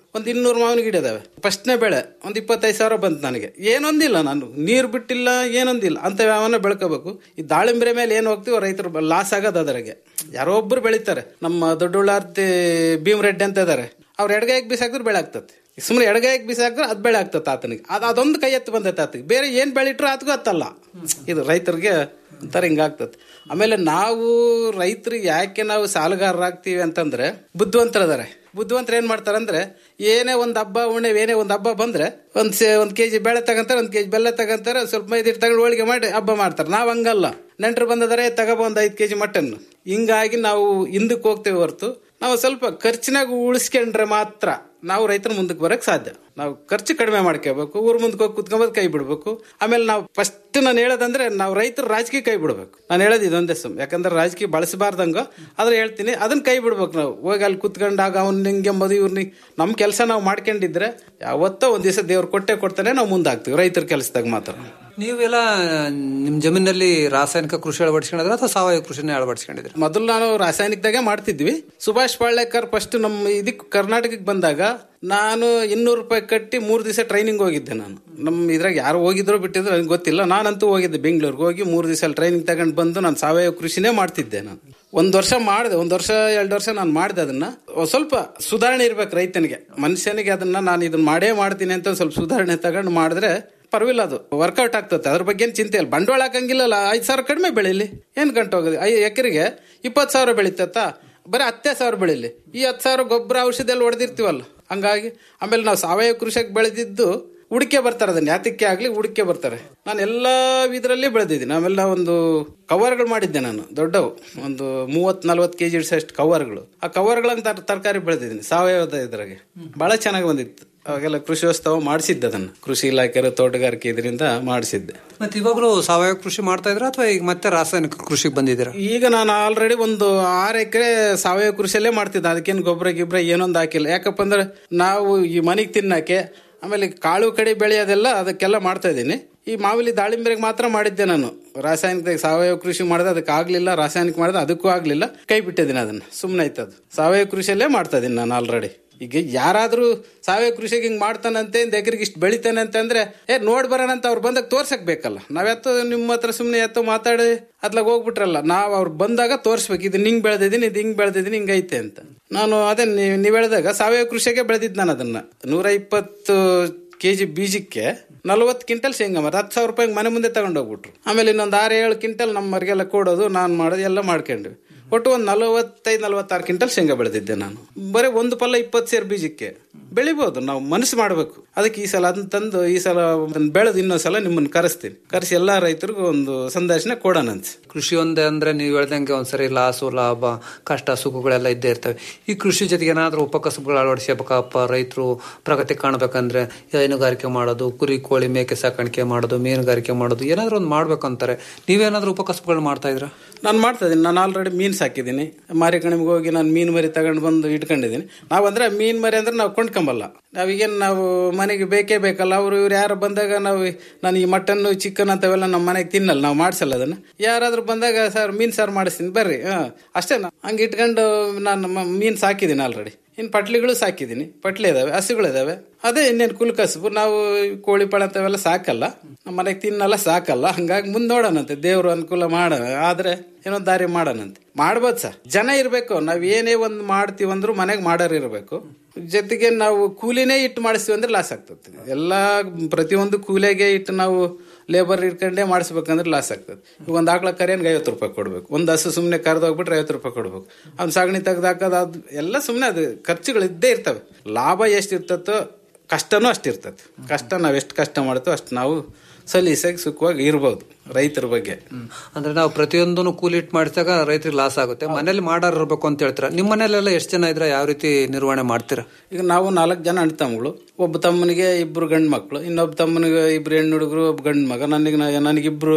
ಒಂದು ಇನ್ನೂರು ಮಾವಿನ ಗಿಡ ಇದಾವೆ ಫಸ್ಟ್ನೇ ಬೆಳೆ ಒಂದು ಇಪ್ಪತ್ತೈದು ಸಾವಿರ ಬಂತು ನನಗೆ ಏನೊಂದಿಲ್ಲ ನಾನು ನೀರು ಬಿಟ್ಟಿಲ್ಲ ಏನೊಂದಿಲ್ಲ ಅಂತ ಯಾವನ್ನ ಬೆಳ್ಕೋಬೇಕು ಈ ದಾಳಿಂಬ್ರೆ ಮೇಲೆ ಏನು ಹೋಗ್ತೀವೋ ರೈತರು ಲಾಸ್ ಆಗೋದು ಅದರಾಗೆ ಯಾರೋ ಒಬ್ರು ಬೆಳಿತಾರೆ ನಮ್ಮ ದೊಡ್ಡಳ್ಳಾರ್ತಿ ಭೀಮ್ ರೆಡ್ಡಿ ಅಂತ ಇದಾರೆ ಅವ್ರು ಎಡಗೈಗೆ ಬಿಸಾಕಿದ್ರೆ ಬೆಳೆ ಆಗ್ತದೆ ಸುಮ್ಮನೆ ಎಡಗೈಗೆ ಬಿಸಾಕಿದ್ರೆ ಅದು ಬೆಳೆ ಆಗ್ತದೆ ಆತನಿಗೆ ಅದು ಅದೊಂದು ಕೈ ಎತ್ತು ಬಂದೈತೆ ಆತಗೆ ಬೇರೆ ಏನು ಬೆಳಿಟ್ರು ಆತಗೂ ಹತ್ತಲ್ಲ ಇದು ರೈತರಿಗೆ ಒಂಥರ ಹಿಂಗಾಗ್ತದೆ ಆಮೇಲೆ ನಾವು ರೈತರಿಗೆ ಯಾಕೆ ನಾವು ಸಾಲಗಾರರಾಗ್ತೀವಿ ಅಂತಂದ್ರೆ ಬುದ್ಧಿವಂತರದಾರೆ ಬುದ್ಧಿವಂತರು ಏನ್ ಮಾಡ್ತಾರಂದ್ರೆ ಏನೇ ಒಂದು ಹಬ್ಬ ಉಣ್ಣೆ ಏನೇ ಒಂದು ಹಬ್ಬ ಬಂದ್ರೆ ಒಂದ್ ಸೆ ಒಂದ್ ಕೆಜಿ ಬೇಳೆ ತಗೊಂತಾರೆ ಒಂದ್ ಕೆಜಿ ಬೆಲ್ಲ ತಗೊಂತಾರೆ ಒಂದ್ ಸ್ವಲ್ಪ ಮೈದಿಟ್ಟು ತಗೊಂಡು ಹೋಳಿಗೆ ಮಾಡಿ ಹಬ್ಬ ಮಾಡ್ತಾರೆ ನಾವ್ ಹಂಗಲ್ಲ ನೆಂಟರು ಬಂದಿದ್ದಾರೆ ತಗೊಬ ಒಂದ್ ಐದು ಕೆಜಿ ಮಟನ್ ಹಿಂಗಾಗಿ ನಾವು ಹಿಂದಕ್ಕೆ ಹೋಗ್ತೇವೆ ಹೊರತು ನಾವು ಸ್ವಲ್ಪ ಖರ್ಚಿನಾಗ ಉಳಿಸ್ಕೊಂಡ್ರೆ ಮಾತ್ರ ನಾವು ರೈತರ ಮುಂದಕ್ಕೆ ಬರಕ್ ಸಾಧ್ಯ ನಾವು ಖರ್ಚು ಕಡಿಮೆ ಮಾಡ್ಕೋಬೇಕು ಊರ್ ಮುಂದಕ್ಕೆ ಹೋಗಿ ಕುತ್ಕೊಂಬೋದು ಕೈ ಬಿಡ್ಬೇಕು ಆಮೇಲೆ ನಾವು ಫಸ್ಟ್ ನಾನು ಹೇಳೋದಂದ್ರೆ ನಾವು ರೈತರು ರಾಜಕೀಯ ಕೈ ಬಿಡ್ಬೇಕು ನಾನು ಹೇಳೋದು ಇದೊಂದೇ ಸುಮ್ ಯಾಕಂದ್ರೆ ರಾಜಕೀಯ ಬಳಸಬಾರ್ದಂಗ ಆದ್ರೆ ಹೇಳ್ತೀನಿ ಅದನ್ನ ಕೈ ಬಿಡ್ಬೇಕು ನಾವು ಹೋಗಿ ಅಲ್ಲಿ ಕುತ್ಕೊಂಡಾಗ ಅವ್ನ ಹಿಂಗೆಂಬದು ಇವ್ರನ್ನ ನಮ್ಮ ಕೆಲಸ ನಾವು ಮಾಡ್ಕೊಂಡಿದ್ರೆ ಯಾವತ್ತೋ ಒಂದ್ ದಿವಸ ದೇವ್ರು ಕೊಟ್ಟೆ ಕೊಡ್ತಾನೆ ನಾವು ಮುಂದಾಗ್ತೀವಿ ರೈತರ ಕೆಲಸದಾಗ ಮಾತ್ರ ನೀವೆಲ್ಲ ನಿಮ್ ಜಮೀನಲ್ಲಿ ರಾಸಾಯನಿಕ ಕೃಷಿ ಅಳವಡಿಸ್ಕೊಂಡಿದ್ರೆ ಅಥವಾ ಸಾವಯವ ಕೃಷಿನೇ ಅಳವಡಿಸ್ಕೊಂಡಿದ್ರೆ ಮೊದಲು ನಾನು ರಾಸಾಯನಿಕದಾಗೆ ಮಾಡ್ತಿದ್ವಿ ಸುಭಾಷ್ ಪಾಳ್ಯಕರ್ ಫಸ್ಟ್ ನಮ್ಮ ಇದಕ್ಕೆ ಕರ್ನಾಟಕಕ್ಕೆ ಬಂದಾಗ ನಾನು ಇನ್ನೂರು ರೂಪಾಯಿ ಕಟ್ಟಿ ಮೂರು ದಿವಸ ಟ್ರೈನಿಂಗ್ ಹೋಗಿದ್ದೆ ನಾನು ನಮ್ಮ ಇದ್ರಾಗ ಯಾರು ಹೋಗಿದ್ರು ಬಿಟ್ಟಿದ್ರು ನನಗೆ ಗೊತ್ತಿಲ್ಲ ನಾನಂತೂ ಹೋಗಿದ್ದೆ ಬೆಂಗಳೂರಿಗೆ ಹೋಗಿ ಮೂರು ದಿವಸ ಟ್ರೈನಿಂಗ್ ತಗೊಂಡು ಬಂದು ನಾನು ಸಾವಯವ ಕೃಷಿನೇ ಮಾಡ್ತಿದ್ದೆ ನಾನು ಒಂದ್ ವರ್ಷ ಮಾಡಿದೆ ಒಂದ್ ವರ್ಷ ಎರಡು ವರ್ಷ ನಾನು ಮಾಡಿದೆ ಅದನ್ನ ಒಂದ್ ಸ್ವಲ್ಪ ಸುಧಾರಣೆ ಇರ್ಬೇಕು ರೈತನಿಗೆ ಮನುಷ್ಯನಿಗೆ ಅದನ್ನ ನಾನು ಇದನ್ನ ಮಾಡೇ ಮಾಡ್ತೀನಿ ಅಂತ ಒಂದ್ ಸ್ವಲ್ಪ ಸುಧಾರಣೆ ತಗೊಂಡು ಮಾಡಿದ್ರೆ ಪರವಿಲ್ಲ ಅದು ವರ್ಕೌಟ್ ಆಗ್ತದೆ ಅದ್ರ ಬಗ್ಗೆ ಏನು ಚಿಂತೆ ಇಲ್ಲ ಬಂಡವಾಳ ಹಾಕಂಗಿಲ್ಲಲ್ಲ ಐದು ಸಾವಿರ ಕಡಿಮೆ ಬೆಳೀಲಿ ಏನು ಗಂಟು ಹೋಗೋದು ಐ ಎಕರೆಗೆ ಇಪ್ಪತ್ತು ಸಾವಿರ ಬೆಳೀತತ್ತ ಬರೀ ಹತ್ತೇ ಸಾವಿರ ಬೆಳೀಲಿ ಈ ಹತ್ತು ಸಾವಿರ ಗೊಬ್ಬರ ಔಷಧಿ ಎಲ್ಲ ಹೊಡೆದಿರ್ತೀವಲ್ಲ ಹಂಗಾಗಿ ಆಮೇಲೆ ನಾವು ಸಾವಯವ ಕೃಷಿಗೆ ಬೆಳೆದಿದ್ದು ಹುಡುಕೆ ಬರ್ತಾರೆ ಅದನ್ನ ಯಾತಕ್ಕೆ ಆಗ್ಲಿ ಹುಡುಕೆ ಬರ್ತಾರೆ ನಾನು ಎಲ್ಲ ಇದರಲ್ಲಿ ಬೆಳೆದಿದ್ದೀನಿ ಆಮೇಲೆ ಒಂದು ಕವರ್ಗಳು ಮಾಡಿದ್ದೆ ನಾನು ದೊಡ್ಡವು ಒಂದು ಮೂವತ್ ನಲ್ವತ್ತು ಕೆಜಿ ಇಡ್ಸೋಷ್ಟು ಕವರ್ಗಳು ಆ ಕವರ್ಗಳಂತ ತರಕಾರಿ ಬೆಳೆದಿದ್ದೀನಿ ಸಾವಯವದ ಇದ್ರಾಗೆ ಬಹಳ ಚೆನ್ನಾಗಿ ಬಂದಿತ್ತು ಅವಾಗೆಲ್ಲ ಕೃಷಿಯೋತ್ಸವ ಮಾಡಿಸಿದ್ದೆ ಅದನ್ನು ಕೃಷಿ ಇಲಾಖೆ ತೋಟಗಾರಿಕೆ ಇದರಿಂದ ಮಾಡಿಸಿದ್ದೆ ಮತ್ತೆ ಇವಾಗಲೂ ಸಾವಯವ ಕೃಷಿ ಮಾಡ್ತಾ ಇದ್ರ ಅಥವಾ ಈಗ ಮತ್ತೆ ರಾಸಾಯನಿಕ ಕೃಷಿಗೆ ಬಂದಿದ್ದೀರಾ ಈಗ ನಾನು ಆಲ್ರೆಡಿ ಒಂದು ಆರು ಎಕರೆ ಸಾವಯವ ಕೃಷಿಯಲ್ಲೇ ಮಾಡ್ತಿದ್ದೆ ಅದಕ್ಕೇನು ಗೊಬ್ಬರ ಗಿಬ್ಬರ ಏನೊಂದು ಹಾಕಿಲ್ಲ ಯಾಕಪ್ಪ ಅಂದ್ರೆ ನಾವು ಈ ಮನೆಗೆ ತಿನ್ನಕ್ಕೆ ಆಮೇಲೆ ಕಾಳು ಕಡಿ ಬೆಳೆಯೋದೆಲ್ಲ ಅದಕ್ಕೆಲ್ಲ ಮಾಡ್ತಾ ಇದ್ದೀನಿ ಈ ಮಾಮೂಲಿ ದಾಳಿಂಬೆಗೆ ಮಾತ್ರ ಮಾಡಿದ್ದೆ ನಾನು ರಾಸಾಯನಿಕ ಸಾವಯವ ಕೃಷಿ ಮಾಡಿದೆ ಅದಕ್ಕೆ ಆಗ್ಲಿಲ್ಲ ರಾಸಾಯನಿಕ ಮಾಡಿದೆ ಅದಕ್ಕೂ ಆಗ್ಲಿಲ್ಲ ಕೈ ಬಿಟ್ಟಿದ್ದೀನಿ ಅದನ್ನ ಸುಮ್ಮನೆ ಆಯ್ತು ಅದು ಸಾವಯವ ಕೃಷಿಯಲ್ಲೇ ಮಾಡ್ತಾ ಇದ್ದೀನಿ ನಾನು ಆಲ್ರೆಡಿ ಈಗ ಯಾರಾದ್ರೂ ಸಾವಯವ ಕೃಷಿಗೆ ಹಿಂಗ್ ಮಾಡ್ತಾನಂತೆ ಒಂದ್ ಎಕರೆಗೆ ಇಷ್ಟು ಬೆಳಿತಾನೆ ಅಂತಂದ್ರೆ ಏ ನೋಡ್ ಬರೋಣ ಅಂತ ಅವ್ರು ಬಂದಾಗ ತೋರ್ಸಕ್ ಬೇಕಲ್ಲ ನಾವೆತ್ತೋ ನಿಮ್ಮ ಹತ್ರ ಸುಮ್ಮನೆ ಎತ್ತೋ ಮಾತಾಡಿ ಅದ್ಲಾಗ ಹೋಗ್ಬಿಟ್ರಲ್ಲ ನಾವ್ ಅವ್ರು ಬಂದಾಗ ತೋರ್ಸ್ಬೇಕು ಇದು ಹಿಂಗ್ ಬೆಳೆದಿದ್ದೀನಿ ಇದು ಹಿಂಗ್ ಬೆಳೆದಿದ್ದೀನಿ ಹಿಂಗೈತೆ ಅಂತ ನಾನು ಅದೇ ನೀವ್- ನೀವ್ ಹೇಳಿದಾಗ ಸಾವಯವ ಕೃಷಿಗೆ ಬೆಳೆದಿದ್ದು ನಾನು ಅದನ್ನ ನೂರ ಇಪ್ಪತ್ತು ಕೆಜಿ ಬೀಜಕ್ಕೆ ನಲ್ವತ್ತು ಕ್ವಿಂಟಲ್ ಶೇಂಗಾ ಮರ ಹತ್ತು ಸಾವಿರ ರೂಪಾಯಿ ಮನೆ ಮುಂದೆ ತಗೊಂಡು ಹೋಗ್ಬಿಟ್ರು ಆಮೇಲೆ ಇನ್ನೊಂದು ಆರು ಏಳು ಕ್ವಿಂಟಲ್ ನಮ್ಮರಿಗೆಲ್ಲ ಕೊಡೋದು ನಾನು ಮಾಡೋದು ಎಲ್ಲ ಮಾಡ್ಕೊಂಡ್ವಿ ಒಟ್ಟು ಒಂದು ನಲವತ್ತೈದು ನಲವತ್ತಾರು ಕ್ವಿಂಟಲ್ ಶೇಂಗಾ ಬೆಳೆದಿದ್ದೆ ನಾನು ಬರೀ ಒಂದು ಪಲ್ಲ ಇಪ್ಪತ್ತು ಸೇರು ಬೀಜಕ್ಕೆ ಬೆಳಿಬೋದು ನಾವು ಮನಸ್ಸು ಮಾಡಬೇಕು ಅದಕ್ಕೆ ಈ ಸಲ ಅದನ್ನ ತಂದು ಈ ಸಲ ಅದನ್ನ ಬೆಳೆದು ಇನ್ನೊಂದು ಸಲ ನಿಮ್ಮನ್ನು ಕರೆಸ್ತೀನಿ ಕರೆಸಿ ಎಲ್ಲಾ ರೈತರಿಗೂ ಒಂದು ಸಂದರ್ಶನ ಕೊಡೋಣ ಅಂತ ಕೃಷಿ ಒಂದೇ ಅಂದ್ರೆ ನೀವು ಹೇಳ್ದಂಗೆ ಒಂದ್ಸರಿ ಲಾಸು ಲಾಭ ಕಷ್ಟ ಸುಖಗಳೆಲ್ಲ ಇದ್ದೇ ಇರ್ತವೆ ಈ ಕೃಷಿ ಜೊತೆಗೆ ಏನಾದ್ರೂ ಉಪಕಸಬುಗಳು ಅಳವಡಿಸಬೇಕಪ್ಪ ರೈತರು ಪ್ರಗತಿ ಕಾಣಬೇಕಂದ್ರೆ ಹೈನುಗಾರಿಕೆ ಮಾಡೋದು ಕುರಿ ಕೋಳಿ ಮೇಕೆ ಸಾಕಾಣಿಕೆ ಮಾಡೋದು ಮೀನುಗಾರಿಕೆ ಮಾಡೋದು ಏನಾದ್ರೂ ಒಂದು ಮಾಡ್ಬೇಕಂತಾರೆ ನೀವೇನಾದ್ರೂ ಉಪಕಸಬುಗಳು ಮಾಡ್ತಾ ಇದ್ರ ನಾನು ಮಾಡ್ತಾ ಇದ್ದೀನಿ ನಾನು ಆಲ್ರೆಡಿ ಮೀನು ಸಾಕಿದ್ದೀನಿ ಮಾರಿ ಕಣಿಮೆಗೆ ಹೋಗಿ ನಾನು ಮೀನು ಮರಿ ತಗೊಂಡು ಬಂದು ಇಟ್ಕೊಂಡಿದ್ದೀನಿ ನಾವು ಅಂದ್ರೆ ಮೀನು ಮರಿ ಅಂದ್ರೆ ನಾವು ಕೊಂಡ್ಕೊಂಬಲ್ಲ ನಾವೀಗೇನು ನಾವು ಮನೆಗೆ ಬೇಕೇ ಬೇಕಲ್ಲ ಅವರು ಇವ್ರು ಯಾರು ಬಂದಾಗ ನಾವು ನಾನು ಈ ಮಟನ್ ಚಿಕನ್ ಅಂತವೆಲ್ಲ ನಮ್ಮ ಮನೆಗೆ ತಿನ್ನಲ್ಲ ನಾವು ಮಾಡ್ಸಲ್ಲ ಅದನ್ನ ಯಾರಾದ್ರೂ ಬಂದಾಗ ಸರ್ ಮೀನ್ ಸಾರು ಮಾಡಿಸ್ತೀನಿ ಬರ್ರಿ ಹಾ ಅಷ್ಟೇ ನಾ- ಹಂಗೆ ಇಟ್ಕೊಂಡು ನಾನು ಮ- ಮೀನ್ ಸಾಕಿದ್ದೀನಿ ಆಲ್ರೆಡಿ ಇನ್ನು ಪಟ್ಲಿಗಳು ಸಾಕಿದ್ದೀನಿ ಪಟ್ಲಿ ಇದಾವೆ ಹಸುಗಳು ಇದಾವೆ ಅದೇ ಇನ್ನೇನು ಕುಲ್ಕಸಬು ನಾವು ಕೋಳಿ ಪಳ ಅಂತವೆಲ್ಲ ಸಾಕಲ್ಲ ನಮ್ಮ ಮನೆಗೆ ತಿನ್ನಲ್ಲ ಸಾಕಲ್ಲ ಹಂಗಾಗಿ ಮುಂದೆ ನೋಡೋಣಂತೆ ದೇವ್ರು ಅನುಕೂಲ ಮಾಡೋಣ ಆದ್ರೆ ಏನೋ ದಾರಿ ಮಾಡೋಣಂತೆ ಮಾಡ್ಬೋದು ಸರ್ ಜನ ಇರಬೇಕು ನಾವ್ ಏನೇ ಒಂದು ಮಾಡ್ತೀವಿ ಅಂದ್ರೂ ಮನೆಗೆ ಮಾಡೋರು ಇರಬೇಕು ಜೊತೆಗೆ ನಾವು ಕೂಲಿನೇ ಇಟ್ಟು ಮಾಡಿಸ್ತೀವಿ ಅಂದ್ರೆ ಲಾಸ್ ಆಗ್ತದೆ ಎಲ್ಲ ಪ್ರತಿಯೊಂದು ಕೂಲಿಗೆ ಇಟ್ಟು ನಾವು ಲೇಬರ್ ಇಟ್ಕೊಂಡೇ ಮಾಡಿಸ್ಬೇಕಂದ್ರೆ ಲಾಸ್ ಆಗ್ತದೆ ಈಗ ಒಂದು ಆಕಳ ಕರಿಯನ್ಗೆ ಐವತ್ತು ರೂಪಾಯಿ ಕೊಡ್ಬೇಕು ಒಂದು ಹಸು ಸುಮ್ಮನೆ ಕರೆದೋಗ್ಬಿಟ್ರೆ ಐವತ್ತು ರೂಪಾಯಿ ಕೊಡ್ಬೇಕು ಅವ್ನು ಸಗಣಿ ತೆಗ್ದು ಹಾಕೋದು ಅದು ಎಲ್ಲ ಸುಮ್ಮನೆ ಅದು ಖರ್ಚುಗಳು ಇದ್ದೇ ಇರ್ತವೆ ಲಾಭ ಎಷ್ಟು ಇರ್ತತೋ ಕಷ್ಟನೂ ಅಷ್ಟಿರ್ತದೆ ಕಷ್ಟ ನಾವು ಎಷ್ಟು ಕಷ್ಟ ಮಾಡ್ತೀವೋ ಅಷ್ಟು ನಾವು ಸಲೀಸಾಗಿ ಸುಖವಾಗಿ ಇರ್ಬೋದು ರೈತರ ಬಗ್ಗೆ ಅಂದ್ರೆ ನಾವು ಪ್ರತಿಯೊಂದನ್ನು ಕೂಲಿ ಇಟ್ಟು ಮಾಡಿಸಿದಾಗ ರೈತರಿಗೆ ಲಾಸ್ ಆಗುತ್ತೆ ಮನೇಲಿ ಮಾಡಾರ ಇರ್ಬೇಕು ಅಂತ ಹೇಳ್ತೀರಾ ನಿಮ್ಮ ಮನೇಲೆಲ್ಲ ಎಷ್ಟು ಜನ ಇದ್ರೆ ಯಾವ ರೀತಿ ನಿರ್ವಹಣೆ ಮಾಡ್ತೀರಾ ಈಗ ನಾವು ನಾಲ್ಕು ಜನ ಅಣ್ಣ ತಮ್ಮಗಳು ಒಬ್ಬ ತಮ್ಮನಿಗೆ ಇಬ್ರು ಗಂಡು ಮಕ್ಕಳು ಇನ್ನೊಬ್ಬ ತಮ್ಮನಿಗೆ ಇಬ್ರು ಹೆಣ್ಣು ಹುಡುಗರು ಒಬ್ಬ ಗಂಡು ಮಗ ನನಗೆ ನನಗಿಬ್ರು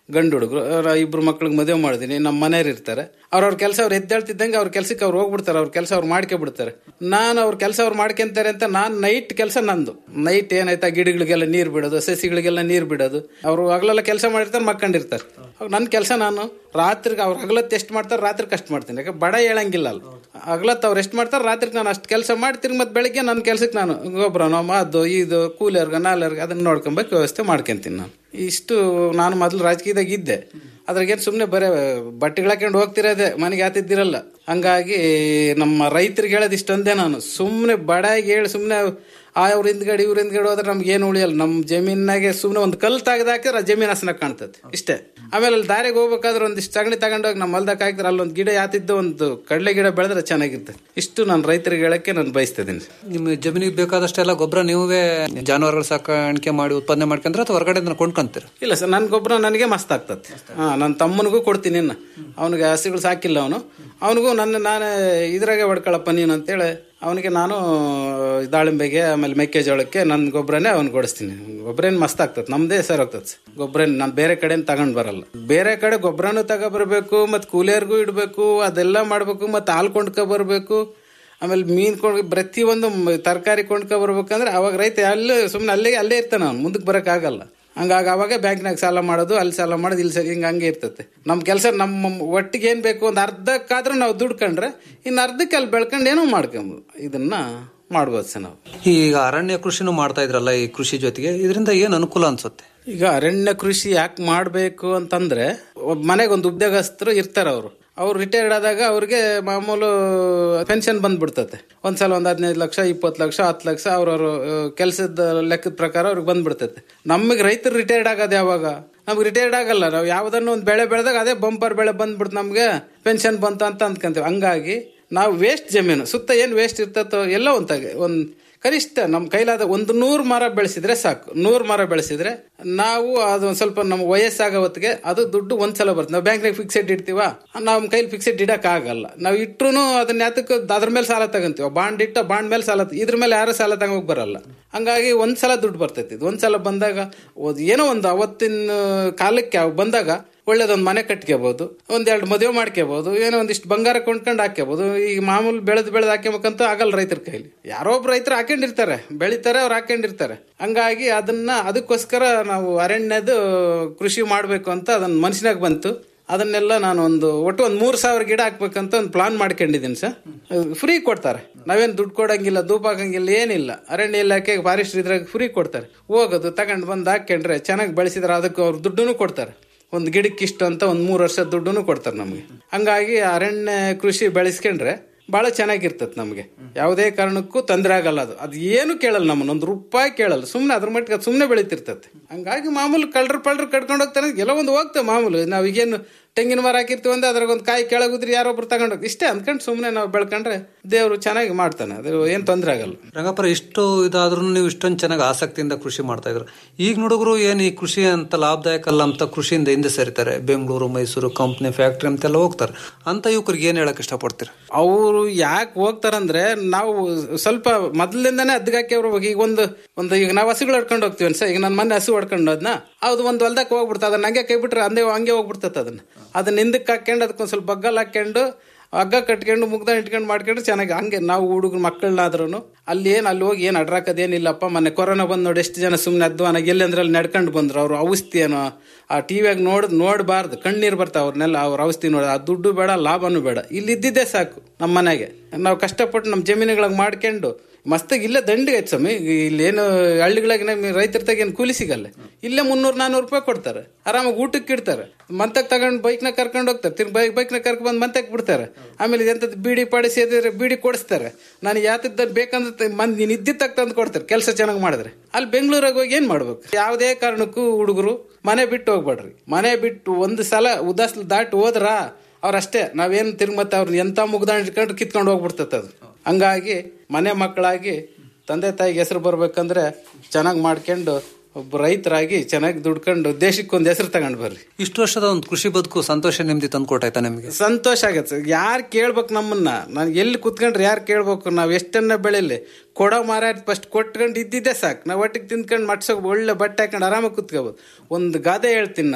ಗಂಡು ಹುಡುಗರು ಅವ್ರ ಇಬ್ರು ಮಕ್ಳಿಗೆ ಮದುವೆ ಮಾಡಿದೀನಿ ನಮ್ಮ ಮನೆಯವ್ರು ಇರ್ತಾರೆ ಅವ್ರವ್ರ ಕೆಲಸ ಅವ್ರು ಎದ್ದೇಳ್ತಿದ್ದಂಗೆ ಅವ್ರ ಕೆಲ್ಸಕ್ಕೆ ಅವ್ರು ಹೋಗ್ಬಿಡ್ತಾರೆ ಅವ್ರ ಕೆಲಸ ಅವ್ರು ಮಾಡ್ಕೆ ಬಿಡ್ತಾರೆ ನಾನು ಅವ್ರ ಕೆಲಸ ಅವ್ರು ಮಾಡ್ಕೊಂತಾರೆ ಅಂತ ನಾನು ನೈಟ್ ಕೆಲಸ ನಂದು ನೈಟ್ ಏನಾಯ್ತಾ ಗಿಡಗಳಿಗೆಲ್ಲ ನೀರು ಬಿಡೋದು ಸಸಿಗಳಿಗೆಲ್ಲ ನೀರು ಬಿಡೋದು ಅವರು ಹಗಲೆಲ್ಲ ಕೆಲಸ ಮಾಡಿರ್ತಾರೆ ಮಕ್ಕಂಡಿರ್ತಾರೆ ಅವಾಗ ನನ್ನ ಕೆಲಸ ನಾನು ರಾತ್ರಿಗೆ ಅವ್ರು ಹಗಲತ್ತು ಎಷ್ಟು ಮಾಡ್ತಾರೆ ರಾತ್ರಿ ಕಷ್ಟ ಮಾಡ್ತೀನಿ ಯಾಕೆ ಬಡ ಹೇಳಂಗಿಲ್ಲ ಅಲ್ಲ ಹಗಲತ್ತು ಅವ್ರು ಎಷ್ಟು ಮಾಡ್ತಾರೆ ರಾತ್ರಿಗೆ ನಾನು ಅಷ್ಟು ಕೆಲಸ ಮಾಡ್ತೀನಿ ಮತ್ತೆ ಬೆಳಿಗ್ಗೆ ನನ್ನ ಕೆಲ್ಸಕ್ಕೆ ನಾನು ಗೊಬ್ಬರನೋ ಅದು ಇದು ಕೂಲರ್ಗೆ ನಾಲರ್ಗೆ ಅದನ್ನ ನೋಡ್ಕೊಬೇಕು ವ್ಯವಸ್ಥೆ ಮಾಡ್ಕೊಂತೀನಿ ನಾನು ಇಷ್ಟು ನಾನು ಮೊದಲು ರಾಜಕೀಯದಾಗ ಇದ್ದೆ ಅದ್ರಾಗೇನು ಸುಮ್ಮನೆ ಬರೇ ಬಟ್ಟೆಗಳು ಹಾಕೊಂಡು ಹೋಗ್ತಿರೋದೆ ಮನೆಗೆ ಆತಿದ್ದಿರಲ್ಲ ಹಂಗಾಗಿ ನಮ್ಮ ರೈತರಿಗೆ ಹೇಳೋದು ಇಷ್ಟೊಂದೇ ನಾನು ಸುಮ್ಮನೆ ಬಡಾಗಿ ಹೇಳಿ ಸುಮ್ಮನೆ ಆ ಅವ್ರ ಹಿಂದ್ಗಡೆ ಇವ್ರ ಹಿಂದ್ಗಡೆ ಹೋದ್ರೆ ನಮ್ಗೆ ಏನು ಉಳಿಯಲ್ಲ ನಮ್ಮ ಜಮೀನಾಗೆ ಸುಮ್ಮನೆ ಒಂದು ಕಲ್ಲು ತೆಗೆದು ಹಾಕಿದ್ರೆ ಆ ಜಮೀನು ಹಸನ ಕಾಣ್ತದೆ ಇಷ್ಟೇ ಆಮೇಲೆ ಅಲ್ಲಿ ದಾರಿಗೆ ಹೋಗ್ಬೇಕಾದ್ರೆ ಒಂದಿಷ್ಟು ಸಗಣಿ ತಗೊಂಡೋಗಿ ನಮ್ಮ ಹೊಲ್ದಾಗ ಹಾಕಿದ್ರೆ ಅಲ್ಲೊಂದು ಗಿಡ ಯಾತಿದ್ದು ಒಂದು ಕಡಲೆ ಗಿಡ ಬೆಳೆದ್ರೆ ಚೆನ್ನಾಗಿರ್ತದೆ ಇಷ್ಟು ನಾನು ರೈತರಿಗೆ ಹೇಳಕ್ಕೆ ನಾನು ಬಯಸ್ತಿದ್ದೀನಿ ನಿಮ್ಮ ಜಮೀನಿಗೆ ಬೇಕಾದಷ್ಟೆಲ್ಲ ಗೊಬ್ಬರ ನೀವೇ ಜಾನುವಾರುಗಳ ಸಾಕಾಣಿಕೆ ಮಾಡಿ ಉತ್ಪಾದನೆ ಮಾಡ್ಕೊಂಡ್ರೆ ಅಥವಾ ಹೊರಗಡೆಯಿಂದ ಕೊಂಡ್ಕೊಂತೀರ ಇಲ್ಲ ಸರ್ ನನ್ನ ಗೊಬ್ಬರ ನನಗೆ ಮಸ್ತ್ ಆಗ್ತದೆ ಹಾ ನನ್ನ ತಮ್ಮನಿಗೂ ಕೊಡ್ತೀನಿ ಇನ್ನು ಅವನಿಗೆ ಹಸಿಗಳು ಸಾಕಿಲ್ಲ ಅವನು ಅವನಿಗೂ ನನ್ನ ನಾನು ಇದ್ರಾಗೆ ಹೊಡ್ಕೊಳಪ್ಪ ನೀನು ಅಂತೇಳಿ ಅವನಿಗೆ ನಾನು ದಾಳಿಂಬೆಗೆ ಆಮೇಲೆ ಮೆಕ್ಕೆಜೋಳಕ್ಕೆ ನನ್ನ ಗೊಬ್ಬರನೇ ಅವ್ನು ಕೊಡಿಸ್ತೀನಿ ಗೊಬ್ಬರ ಏನು ಮಸ್ತ್ ಆಗ್ತದೆ ನಮ್ದೇ ಸರ್ ಹೋಗ್ತದೆ ಗೊಬ್ಬರ ನಾನು ಬೇರೆ ಕಡೆ ತಗೊಂಡ್ ಬರಲ್ಲ ಬೇರೆ ಕಡೆ ಗೊಬ್ಬರನೂ ತಗೊಬರ್ಬೇಕು ಮತ್ತು ಕೂಲಿಯರ್ಗೂ ಇಡಬೇಕು ಅದೆಲ್ಲ ಮಾಡಬೇಕು ಮತ್ತು ಹಾಲು ಕೊಂಡ್ಕೊ ಬರಬೇಕು ಆಮೇಲೆ ಮೀನ್ ಕೊಂಡು ಪ್ರತಿಯೊಂದು ತರಕಾರಿ ಕೊಂಡ್ಕೊ ಬರ್ಬೇಕಂದ್ರೆ ಅವಾಗ ರೈತ ಅಲ್ಲೇ ಸುಮ್ಮನೆ ಅಲ್ಲೇ ಅಲ್ಲೇ ಇರ್ತಾನೆ ಅವ್ನು ಮುಂದಕ್ಕೆ ಬರೋಕ್ಕಾಗಲ್ಲ ಹಂಗಾಗಿ ಅವಾಗ ಬ್ಯಾಂಕ್ನಾಗ ಸಾಲ ಮಾಡೋದು ಅಲ್ಲಿ ಸಾಲ ಮಾಡೋದು ಇಲ್ಲಿ ಸರಿ ಹಿಂಗೆ ಹಂಗೆ ಇರ್ತತೆ ನಮ್ಮ ಕೆಲಸ ನಮ್ಮ ಒಟ್ಟಿಗೆ ಏನು ಬೇಕು ಒಂದು ಅರ್ಧಕ್ಕಾದ್ರೂ ನಾವು ದುಡ್ಕೊಂಡ್ರೆ ಇನ್ನು ಅರ್ಧಕ್ಕೆ ಅಲ್ಲಿ ಬೆಳ್ಕೊಂಡು ಏನೋ ಮಾಡ್ಕೊಂಬೋದು ಇದನ್ನ ಮಾಡ್ಬೋದು ಸರ್ ನಾವು ಈಗ ಅರಣ್ಯ ಕೃಷಿನೂ ಮಾಡ್ತಾ ಇದ್ರಲ್ಲ ಈ ಕೃಷಿ ಜೊತೆಗೆ ಇದರಿಂದ ಏನ್ ಅನುಕೂಲ ಅನ್ಸುತ್ತೆ ಈಗ ಅರಣ್ಯ ಕೃಷಿ ಯಾಕೆ ಮಾಡಬೇಕು ಅಂತಂದ್ರೆ ಒಬ್ಬ ಮನೆಗೆ ಒಂದು ಉದ್ಯೋಗಸ್ಥರು ಇರ್ತಾರೆ ಅವರು ಅವ್ರು ರಿಟೈರ್ಡ್ ಆದಾಗ ಅವ್ರಿಗೆ ಮಾಮೂಲು ಪೆನ್ಷನ್ ಬಂದ್ಬಿಡ್ತತೆ ಒಂದ್ಸಲ ಒಂದ್ ಹದಿನೈದು ಲಕ್ಷ ಇಪ್ಪತ್ತು ಲಕ್ಷ ಹತ್ತು ಲಕ್ಷ ಅವ್ರವ್ರ ಕೆಲಸದ ಲೆಕ್ಕದ ಪ್ರಕಾರ ಅವ್ರಿಗೆ ಬಂದ್ಬಿಡ್ತೈತೆ ನಮಗೆ ರೈತರು ರಿಟೈರ್ಡ್ ಆಗೋದು ಯಾವಾಗ ನಮ್ಗೆ ರಿಟೈರ್ಡ್ ಆಗಲ್ಲ ನಾವು ಯಾವ್ದನ್ನು ಒಂದು ಬೆಳೆ ಬೆಳೆದಾಗ ಅದೇ ಬಂಪರ್ ಬೆಳೆ ಬಂದ್ಬಿಡ್ತು ನಮ್ಗೆ ಪೆನ್ಷನ್ ಬಂತ ಅಂತ ಅಂದ್ಕೊಂತೀವಿ ಹಂಗಾಗಿ ನಾವು ವೇಸ್ಟ್ ಜಮೀನು ಸುತ್ತ ಏನು ವೇಸ್ಟ್ ಇರ್ತತೋ ಎಲ್ಲ ಒಂತಾಗೆ ಒಂದು ಕನಿಷ್ಠ ನಮ್ಮ ಕೈಲಾದ ಒಂದು ನೂರು ಮರ ಬೆಳೆಸಿದ್ರೆ ಸಾಕು ನೂರು ಮರ ಬೆಳೆಸಿದ್ರೆ ನಾವು ಅದು ಒಂದ್ ಸ್ವಲ್ಪ ನಮ್ಮ ವಯಸ್ಸಾಗೋ ಹೊತ್ತಿಗೆ ಅದು ದುಡ್ಡು ಒಂದ್ಸಲ ಬರುತ್ತೆ ನಾವು ಬ್ಯಾಂಕ್ನಾಗ ಫಿಕ್ಸೆಡ್ ಇಡ್ತೀವ ನಮ್ಮ ಕೈಲಿ ಫಿಕ್ಸೆಡ್ ಇಡಕ್ ಆಗಲ್ಲ ನಾವು ಇಟ್ರು ಅದನ್ನ ಯಾತಕ್ಕೆ ಅದ್ರ ಮೇಲೆ ಸಾಲ ತಗೊಂತೀವ ಬಾಂಡ್ ಇಟ್ಟ ಬಾಂಡ್ ಮೇಲೆ ಸಾಲ ಇದ್ರ ಮೇಲೆ ಯಾರು ಸಾಲ ತಗೋಕ್ ಬರಲ್ಲ ಹಂಗಾಗಿ ಒಂದ್ಸಲ ದುಡ್ಡು ಬರ್ತೈತಿ ಇದು ಒಂದ್ಸಲ ಬಂದಾಗ ಒಂದ್- ಏನೋ ಒಂದು ಅವತ್ತಿನ ಕಾಲಕ್ಕೆ ಅವ್ ಬಂದಾಗ ಒಳ್ಳೇದೊಂದು ಮನೆ ಕಟ್ಕೋಬಹುದು ಒಂದೆರಡು ಮದುವೆ ಮಾಡ್ಕೋಬಹುದು ಏನೋ ಒಂದಿಷ್ಟು ಬಂಗಾರ ಕೊಂಡ್ಕೊಂಡು ಹಾಕ್ಕೋಬಹುದು ಈಗ ಮಾಮೂಲು ಬೆಳೆದು ಬೆಳೆದು ಹಾಕ್ಯಬೇಕಂತ ಆಗಲ್ಲ ರೈತರ ಕೈಲಿ ಯಾರೋ ಒಬ್ರು ರೈತರು ಹಾಕೊಂಡಿರ್ತಾರೆ ಬೆಳಿತಾರೆ ಅವ್ರು ಹಾಕೊಂಡಿರ್ತಾರೆ ಹಂಗಾಗಿ ಅದನ್ನ ಅದಕ್ಕೋಸ್ಕರ ನಾವು ಅರಣ್ಯದ ಕೃಷಿ ಮಾಡಬೇಕು ಅಂತ ಅದನ್ನ ಮನಸ್ಸಿನಾಗ ಬಂತು ಅದನ್ನೆಲ್ಲ ನಾನು ಒಂದು ಒಟ್ಟು ಒಂದು ಮೂರು ಸಾವಿರ ಗಿಡ ಹಾಕ್ಬೇಕಂತ ಒಂದು ಪ್ಲಾನ್ ಮಾಡ್ಕೊಂಡಿದ್ದೀನಿ ಸರ್ ಫ್ರೀ ಕೊಡ್ತಾರೆ ನಾವೇನು ದುಡ್ಡು ಕೊಡಂಗಿಲ್ಲ ಧೂಪ ಹಾಕಂಗಿಲ್ಲ ಏನಿಲ್ಲ ಅರಣ್ಯ ಇಲಾಖೆ ಫಾರೆಸ್ಟ್ ಇದ್ರಾಗ ಫ್ರೀ ಕೊಡ್ತಾರೆ ಹೋಗೋದು ತಗೊಂಡು ಬಂದು ಹಾಕೊಂಡ್ರೆ ಚೆನ್ನಾಗಿ ಬೆಳೆಸಿದ್ರೆ ಅದಕ್ಕೆ ಅವ್ರು ದುಡ್ಡನ್ನು ಕೊಡ್ತಾರೆ ಒಂದು ಗಿಡಕ್ಕೆ ಇಷ್ಟು ಅಂತ ಒಂದು ಮೂರು ವರ್ಷದ ದುಡ್ಡನ್ನು ಕೊಡ್ತಾರೆ ನಮಗೆ ಹಂಗಾಗಿ ಅರಣ್ಯ ಕೃಷಿ ಬೆಳೆಸ್ಕೊಂಡ್ರೆ ಬಹಳ ಚೆನ್ನಾಗಿರ್ತದೆ ನಮಗೆ ಯಾವುದೇ ಕಾರಣಕ್ಕೂ ತೊಂದರೆ ಆಗಲ್ಲ ಅದು ಅದು ಏನು ಕೇಳಲ್ಲ ನಮ್ಮನ್ನ ಒಂದು ರೂಪಾಯಿ ಕೇಳಲ್ಲ ಸುಮ್ಮನೆ ಅದ್ರ ಮಟ್ಟಿಗೆ ಅದು ಸುಮ್ಮನೆ ಬೆಳೀತಿರ್ತದೆ ಹಂಗಾಗಿ ಮಾಮೂಲು ಕಳ್ರ ಪಳ್ರ ಕಟ್ಕೊಂಡು ಹೋಗ್ತಾರೆ ಎಲ್ಲ ಒಂದು ಹೋಗ್ತೇವೆ ಮಾಮೂಲು ನಾವು ಈಗೇನು ತೆಂಗಿನ ಮರ ಹಾಕಿರ್ತೀವಿ ಅಂದ್ರೆ ಅದ್ರಾಗ ಒಂದು ಕಾಯಿ ಕೆಳಗುದ್ರಿ ಯಾರೊಬ್ರು ತಗೊಂಡೋಗಿ ಇಷ್ಟೇ ಅಂದ್ಕೊಂಡು ಸುಮ್ಮನೆ ನಾವು ಬೆಳ್ಕೊಂಡ್ರೆ ದೇವರು ಚೆನ್ನಾಗಿ ಮಾಡ್ತಾನೆ ಅದು ಏನು ತೊಂದರೆ ಆಗಲ್ಲ ರಂಗಪ್ಪರ ಇಷ್ಟು ಇದಾದ್ರೂ ನೀವು ಇಷ್ಟೊಂದು ಚೆನ್ನಾಗಿ ಆಸಕ್ತಿಯಿಂದ ಕೃಷಿ ಮಾಡ್ತಾ ಇದ್ರು ಈಗ ಹುಡುಗರು ಏನು ಈ ಕೃಷಿ ಅಂತ ಲಾಭದಾಯಕ ಅಲ್ಲ ಅಂತ ಕೃಷಿಯಿಂದ ಹಿಂದೆ ಸರಿತಾರೆ ಬೆಂಗಳೂರು ಮೈಸೂರು ಕಂಪ್ನಿ ಫ್ಯಾಕ್ಟ್ರಿ ಅಂತೆಲ್ಲ ಹೋಗ್ತಾರೆ ಅಂತ ಯುವಕರಿಗೆ ಏನ್ ಹೇಳಕ್ ಇಷ್ಟಪಡ್ತೀರಾ ಅವರು ಯಾಕೆ ಹೋಗ್ತಾರಂದ್ರೆ ನಾವು ಸ್ವಲ್ಪ ಮೊದಲಿಂದಾನೇ ಅದ್ಗಾಕಿ ಅವ್ರು ಈಗ ಒಂದು ಒಂದು ಈಗ ನಾವು ಹಸುಗಳು ಹೊಡ್ಕೊಂಡು ಹೋಗ್ತೀವಿ ಸರ್ ಈಗ ನನ್ನ ಮನೆ ಹಸು ಹೊಡ್ಕೊಂಡು ಹೋದ್ನ ಅದು ಒಂದು ಹೊಲ್ದಕ್ಕೆ ಹೋಗ್ಬಿಡ್ತದೆ ಅದನ್ನ ಹಂಗೆ ಕೈ ಬಿಟ್ರೆ ಹಂಗೆ ಹಂಗೆ ಹೋಗ್ಬಿಡ್ತದೆ ಅದನ್ನ ಅದನ್ನ ಹಿಂದಕ್ಕೆ ಹಾಕೊಂಡು ಅದಕ್ಕೊಂದು ಸ್ವಲ್ಪ ಬಗ್ಗಲ್ ಹಾಕೊಂಡು ಹಗ್ಗ ಕಟ್ಕೊಂಡು ಮುಗ್ದ ಇಟ್ಕೊಂಡು ಮಾಡ್ಕೊಂಡ್ರೆ ಚೆನ್ನಾಗಿ ಹಂಗೆ ನಾವು ಹುಡುಗರು ಮಕ್ಕಳನ್ನಾದ್ರೂ ಅಲ್ಲಿ ಏನು ಅಲ್ಲಿ ಹೋಗಿ ಏನು ಅಡ್ರಾಕದೇನಿಲ್ಲಪ್ಪ ಮೊನ್ನೆ ಕೊರೋನಾ ಬಂದು ನೋಡಿ ಎಷ್ಟು ಜನ ಸುಮ್ಮನೆ ಅಧ್ವಾನಾಗ ಎಲ್ಲಿ ಅಂದ್ರೆ ಅಲ್ಲಿ ನಡ್ಕೊಂಡು ಬಂದ್ರು ಅವ್ರು ಔಷಧಿ ಏನೋ ಆ ಟಿವಿಯಾಗ ನೋಡ್ ನೋಡಬಾರ್ದು ಕಣ್ಣೀರು ಬರ್ತಾವ ಅವ್ರನ್ನೆಲ್ಲ ಅವ್ರ ಔಷಧಿ ನೋಡಿ ಆ ದುಡ್ಡು ಬೇಡ ಲಾಭನೂ ಬೇಡ ಇಲ್ಲಿ ಇದ್ದಿದ್ದೇ ಸಾಕು ನಮ್ಮ ಮನೆಗೆ ನಾವು ಕಷ್ಟಪಟ್ಟು ನಮ್ಮ ಜಮೀನುಗಳಿಗೆ ಮಾಡ್ಕೊಂಡು ಮಸ್ತಾಗಿ ಇಲ್ಲೇ ದಂಡಿಗೆ ಐತೆ ಸ್ವಾಮಿ ಇಲ್ಲೇನು ಹಳ್ಳಿಗಳಾಗ ನಮಗೆ ರೈತರ ತಗ ಏನು ಕೂಲಿ ಸಿಗಲ್ಲ ಇಲ್ಲೇ ಮುನ್ನೂರು ನಾನ್ನೂರು ರೂಪಾಯಿ ಕೊಡ್ತಾರೆ ಆರಾಮಾಗಿ ಊಟಕ್ಕೆ ಇಡ್ತಾರೆ ಮಂತಕ್ಕೆ ತಗೊಂಡು ಬೈಕ್ನ ಕರ್ಕೊಂಡು ಹೋಗ್ತಾರೆ ತಿರ್ಗಿ ಬೈಕ್ ಬೈಕ್ನ ಕರ್ಕೊಂಡು ಬಂದು ಮಂತಕ್ಕೆ ಬಿಡ್ತಾರೆ ಆಮೇಲೆ ಎಂಥದ್ದು ಬೀಡಿ ಪಾಡಿ ಸೇದಿದ್ರೆ ಬೀಡಿ ಕೊಡಿಸ್ತಾರೆ ನಾನು ಯಾತಿದ್ದ ಬೇಕಂದ್ರೆ ಮಂದಿ ನೀನು ಇದ್ದಿದ್ದಾಗ ತಂದು ಕೊಡ್ತಾರೆ ಕೆಲಸ ಚೆನ್ನಾಗಿ ಮಾಡಿದ್ರೆ ಅಲ್ಲಿ ಬೆಂಗಳೂರಾಗ ಹೋಗಿ ಏನು ಮಾಡ್ಬೇಕು ಯಾವುದೇ ಕಾರಣಕ್ಕೂ ಹುಡುಗರು ಮನೆ ಬಿಟ್ಟು ಹೋಗ್ಬೇಡ್ರಿ ಮನೆ ಬಿಟ್ಟು ಒಂದು ಸಲ ಉದಾಸ್ ದಾಟಿ ಹೋದ್ರ ಅವ್ರಷ್ಟೇ ನಾವೇನು ತಿರ್ಗಿ ಮತ್ತೆ ಅವ್ರನ್ನ ಎಂತ ಮುಗ್ದಾಂಡ್ ಇಟ್ಕೊಂಡ್ರೆ ಕಿತ್ಕೊಂಡು ಹೋಗ್ಬಿಡ್ತೈತೆ ಅದು ಹಂಗಾಗಿ ಮನೆ ಮಕ್ಕಳಾಗಿ ತಂದೆ ತಾಯಿಗೆ ಹೆಸರು ಬರ್ಬೇಕಂದ್ರೆ ಚೆನ್ನಾಗಿ ಮಾಡ್ಕೊಂಡು ಒಬ್ಬ ರೈತರಾಗಿ ಚೆನ್ನಾಗಿ ದುಡ್ಕೊಂಡು ದೇಶಕ್ಕೊಂದು ಹೆಸರು ತಗೊಂಡು ಬರ್ರಿ ಇಷ್ಟು ವರ್ಷದ ಒಂದು ಕೃಷಿ ಬದುಕು ಸಂತೋಷ ನೆಮ್ಮದಿ ತಂದ್ಕೊಟ್ಟಾಯ್ತಾ ನಿಮಗೆ ಸಂತೋಷ ಆಗತ್ತೆ ಸರ್ ಯಾರು ಕೇಳ್ಬೇಕು ನಮ್ಮನ್ನ ನಾನು ಎಲ್ಲಿ ಕುತ್ಕೊಂಡ್ರೆ ಯಾರು ಕೇಳ್ಬೇಕು ನಾವು ಎಷ್ಟನ್ನ ಬೆಳೆಲಿ ಕೊಡೋ ಮಾರಾಟ ಫಸ್ಟ್ ಕೊಟ್ಕೊಂಡು ಇದ್ದಿದ್ದೆ ಸಾಕು ನಾವು ಒಟ್ಟಿಗೆ ತಿಂದ್ಕೊಂಡು ಮಟ್ಸೋಕ್ ಒಳ್ಳೆ ಬಟ್ಟೆ ಹಾಕೊಂಡು ಆರಾಮಾಗಿ ಕುತ್ಕೋಬೋದು ಒಂದು ಗಾದೆ ಹೇಳ್ತೀನಿ ನಾನು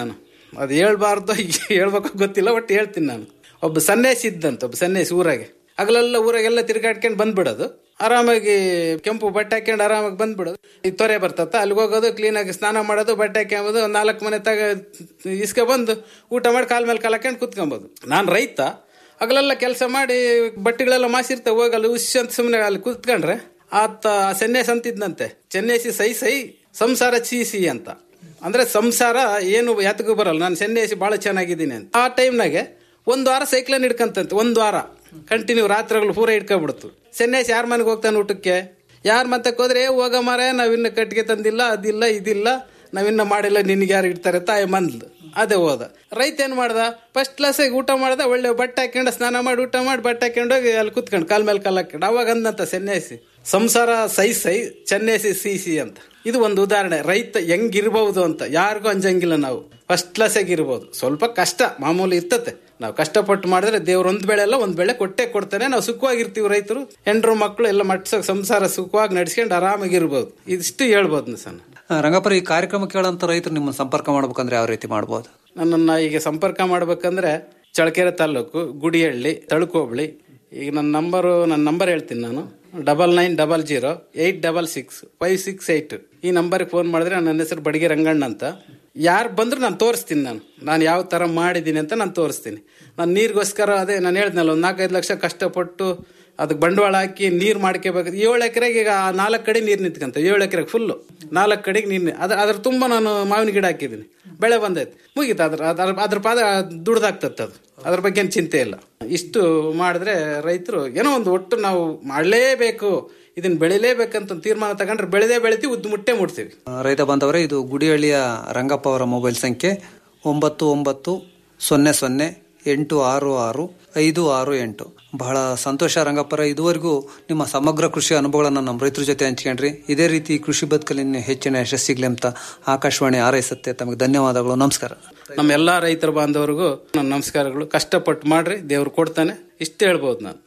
ಅದು ಹೇಳ್ಬಾರ್ದು ಹೇಳ್ಬೇಕು ಗೊತ್ತಿಲ್ಲ ಒಟ್ಟು ಹೇಳ್ತೀನಿ ನಾನು ಒಬ್ಬ ಸನ್ಯಾಸಿ ಇದ್ದಂತ ಒಬ್ಬ ಸನ್ಯಾಸಿ ಊರಾಗೆ ಹಗಲೆಲ್ಲ ಊರಾಗೆಲ್ಲ ತಿರ್ಗಾಡ್ಕೊಂಡು ಬಂದ್ಬಿಡೋದು ಆರಾಮಾಗಿ ಕೆಂಪು ಬಟ್ಟೆ ಹಾಕೊಂಡು ಆರಾಮಾಗಿ ಬಂದ್ಬಿಡೋದು ಈ ತೊರೆ ಬರ್ತತ್ತ ಅಲ್ಲಿಗೆ ಹೋಗೋದು ಕ್ಲೀನಾಗಿ ಸ್ನಾನ ಮಾಡೋದು ಬಟ್ಟೆ ಹಾಕ್ಕೊಂಬೋದು ಒಂದು ನಾಲ್ಕು ಮನೆ ತಗ ಇಸ್ಕೊ ಬಂದು ಊಟ ಮಾಡಿ ಕಾಲ್ ಮೇಲೆ ಕಾಲ್ ಹಾಕೊಂಡು ಕುತ್ಕೊಬೋದು ನಾನು ರೈತ ಹಗಲೆಲ್ಲ ಕೆಲಸ ಮಾಡಿ ಬಟ್ಟೆಗಳೆಲ್ಲ ಮಾಸಿರ್ತವೆ ಹೋಗಿ ಅಲ್ಲಿ ಉಶ್ ಅಂತ ಸುಮ್ಮನೆ ಅಲ್ಲಿ ಕುತ್ಕೊಂಡ್ರೆ ಆತ ಸನ್ಯಾಸಿ ಅಂತಿದ್ನಂತೆ ಸನ್ಯಾಸಿ ಸೈ ಸೈ ಸಂಸಾರ ಚೀಸಿ ಅಂತ ಅಂದ್ರೆ ಸಂಸಾರ ಏನು ಯಾತಕ್ಕೂ ಬರಲ್ಲ ನಾನು ಸನ್ಯಾಸಿ ಬಹಳ ಚೆನ್ನಾಗಿದ್ದೀನಿ ಅಂತ ಆ ಟೈಮ್ನಾಗೆ ಒಂದು ವಾರ ಸೈಕ್ಲನ್ ಹಿಡ್ಕಂತಂತೆ ಒಂದು ವಾರ ಕಂಟಿನ್ಯೂ ರಾತ್ರಿಗಳು ಪೂರ ಹಿಡ್ಕೊಬಿಡ್ತು ಸನ್ಯಾಸಿ ಯಾರ ಮನೆಗೆ ಹೋಗ್ತಾನೆ ಊಟಕ್ಕೆ ಯಾರ ಮತ್ತಕ್ಕೆ ಹೋದ್ರೆ "ಏ, ಹೋಗ ಮಾರ ನಾವಿನ್ನ ಕಟ್ಟಿಗೆ ತಂದಿಲ್ಲ ಅದಿಲ್ಲ ಇದಿಲ್ಲ ನಾವಿನ್ನ ಮಾಡಿಲ್ಲ ನಿನ್ಗೆ ಯಾರು ಇಡ್ತಾರೆ ತಾಯಿ ಮಂದ್ಲು ಅದೇ ಹೋದ ರೈತ ಏನ್ ಮಾಡ್ದ ಫಸ್ಟ್ ಕ್ಲಾಸಿಗೆ ಊಟ ಮಾಡ್ದ ಒಳ್ಳೆ ಬಟ್ಟೆ ಹಾಕೊಂಡು ಸ್ನಾನ ಮಾಡಿ ಊಟ ಮಾಡಿ ಬಟ್ಟೆ ಹಾಕೊಂಡು ಹೋಗಿ ಅಲ್ಲಿ ಕುತ್ಕೊಂಡು ಕಾಲ್ ಮೇಲೆ ಕಾಲ್ ಹಾಕೊಂಡು ಅವಾಗ ಅಂದಂತ ಸನ್ಯಾಸಿ ಸಂಸಾರ ಸೈ ಸೈ ಸನ್ಯಾಸಿ ಸಿ ಸಿ ಅಂತ ಇದು ಒಂದು ಉದಾಹರಣೆ ರೈತ ಹೆಂಗಿರ್ಬಹುದು ಅಂತ ಯಾರಿಗೂ ಅಂಜಂಗಿಲ್ಲ ನಾವು ಫಸ್ಟ್ ಕ್ಲಾಸಾಗಿ ಇರ್ಬೋದು ಸ್ವಲ್ಪ ಕಷ್ಟ ಮಾಮೂಲಿ ಇರ್ತತೆ ನಾವು ಕಷ್ಟಪಟ್ಟು ಮಾಡಿದ್ರೆ ದೇವ್ರ ಒಂದ್ ಬೆಳೆ ಅಲ್ಲ ಒಂದ್ ಬೆಳೆ ಕೊಟ್ಟೆ ಕೊಡ್ತಾನೆ ನಾವು ಸುಖವಾಗಿರ್ತೀವಿ ರೈತರು ಹೆಂಡ್ರು ಮಕ್ಕಳು ಎಲ್ಲ ಮಟ್ಸ ಸಂಸಾರ ಸುಖವಾಗಿ ನಡ್ಸ್ಕೊಂಡು ಆರಾಮಾಗಿರ್ಬೋದು ಇದಿಷ್ಟು ಹೇಳ್ಬೋದು ಸರ್ ಆ, ರಂಗಪ್ಪರ ಈ ಕಾರ್ಯಕ್ರಮ ಕೇಳಂತ ರೈತರು ನಿಮ್ಮನ್ನ ಸಂಪರ್ಕ ಮಾಡ್ಬೇಕಂದ್ರೆ ಯಾವ ರೀತಿ ಮಾಡ್ಬೋದು ನನ್ನನ್ನು ಈಗ ಸಂಪರ್ಕ ಮಾಡ್ಬೇಕಂದ್ರೆ ಚಳಕೆರೆ ತಾಲೂಕು ಗುಡಿಹಳ್ಳಿ ತಳುಕೋಬಳಿ ಈಗ ನನ್ನ ನಂಬರು ನನ್ನ ನಂಬರ್ ಹೇಳ್ತೀನಿ ನಾನು double nine double zero eight double six five six eight ಈ ನಂಬರ್ಗೆ ಫೋನ್ ಮಾಡಿದ್ರೆ ನನ್ನ ಹೆಸರು ಬಡಿಗೆ ರಂಗಣ್ಣ ಅಂತ ಯಾರು ಬಂದ್ರು ನಾನು ತೋರಿಸ್ತೀನಿ ನಾನು ನಾನು ಯಾವ ಥರ ಮಾಡಿದ್ದೀನಿ ಅಂತ ನಾನು ತೋರಿಸ್ತೀನಿ ನಾನು ನೀರಿಗೋಸ್ಕರ ಅದೇ ನಾನು ಹೇಳ್ದ್ನಲ್ಲ ಒಂದು ನಾಲ್ಕೈದು ಲಕ್ಷ ಕಷ್ಟಪಟ್ಟು ಅದಕ್ಕೆ ಬಂಡವಾಳ ಹಾಕಿ ನೀರು ಮಾಡ್ಕೋಬೇಕು ಏಳು ಎಕರೆಗೆ ಈಗ ನಾಲ್ಕು ಕಡೆ ನೀರು ನಿಂತ್ಕಂತ ಏಳು ಎಕರೆಗೆ ಫುಲ್ಲು ನಾಲ್ಕು ಕಡೆಗೆ ನೀರು ಅದ್ರ ಅದ್ರ ತುಂಬ ನಾನು ಮಾವಿನ ಗಿಡ ಹಾಕಿದ್ದೀನಿ ಬೆಳೆ ಬಂದೈತೆ ಮುಗೀತು ಅದ್ರ ಅದ್ರ ಅದ್ರ ಪಾದ ದುಡ್ದಾಗ್ತತ್ತೆ ಅದು ಅದ್ರ ಬಗ್ಗೆ ಏನು ಚಿಂತೆ ಇಲ್ಲ ಇಷ್ಟು ಮಾಡಿದ್ರೆ ರೈತರು ಏನೋ ಒಂದು ಒಟ್ಟು ನಾವು ಮಾಡಲೇಬೇಕು ಇದನ್ನ ಬೆಳಿಲೇಬೇಕಂತ ತೀರ್ಮಾನ ತಗೊಂಡ್ರೆ ಬೆಳೆದೇ ಬೆಳಿತೀವಿ ಉದ್ದು ಮುಟ್ಟೆ ಮುಟ್ತೀವಿ ಆ, ರೈತ ಬಾಂಧವರೇ ಇದು ಗುಡಿಹಳ್ಳಿಯ ರಂಗಪ್ಪ ಅವರ ಮೊಬೈಲ್ ಸಂಖ್ಯೆ ಒಂಬತ್ತು ಒಂಬತ್ತು ಸೊನ್ನೆ ಸೊನ್ನೆ ಎಂಟು ಆರು ಆರು ಐದು ಆರು ಎಂಟು ಬಹಳ ಸಂತೋಷ ರಂಗಪ್ಪರ ಇದುವರೆಗೂ ನಿಮ್ಮ ಸಮಗ್ರ ಕೃಷಿ ಅನುಭವಗಳನ್ನು ನಮ್ಮ ರೈತರ ಜೊತೆ ಹಂಚ್ಕೊಂಡ್ರಿ ಇದೇ ರೀತಿ ಕೃಷಿ ಬದುಕಲ್ಲಿ ಇನ್ನೂ ಹೆಚ್ಚಿನ ಯಶಸ್ಸಿಗ್ಲಿ ಅಂತ ಆಕಾಶವಾಣಿ ಹಾರೈಸುತ್ತೆ ತಮಗೆ ಧನ್ಯವಾದಗಳು ನಮಸ್ಕಾರ ನಮ್ಮ ಎಲ್ಲಾ ರೈತರ ಬಾಂಧವರಿಗೂ ನನ್ನ ನಮಸ್ಕಾರಗಳು ಕಷ್ಟಪಟ್ಟು ಮಾಡ್ರಿ ದೇವ್ರು ಕೊಡ್ತಾನೆ ಇಷ್ಟು ಹೇಳ್ಬೋದು ನಾನು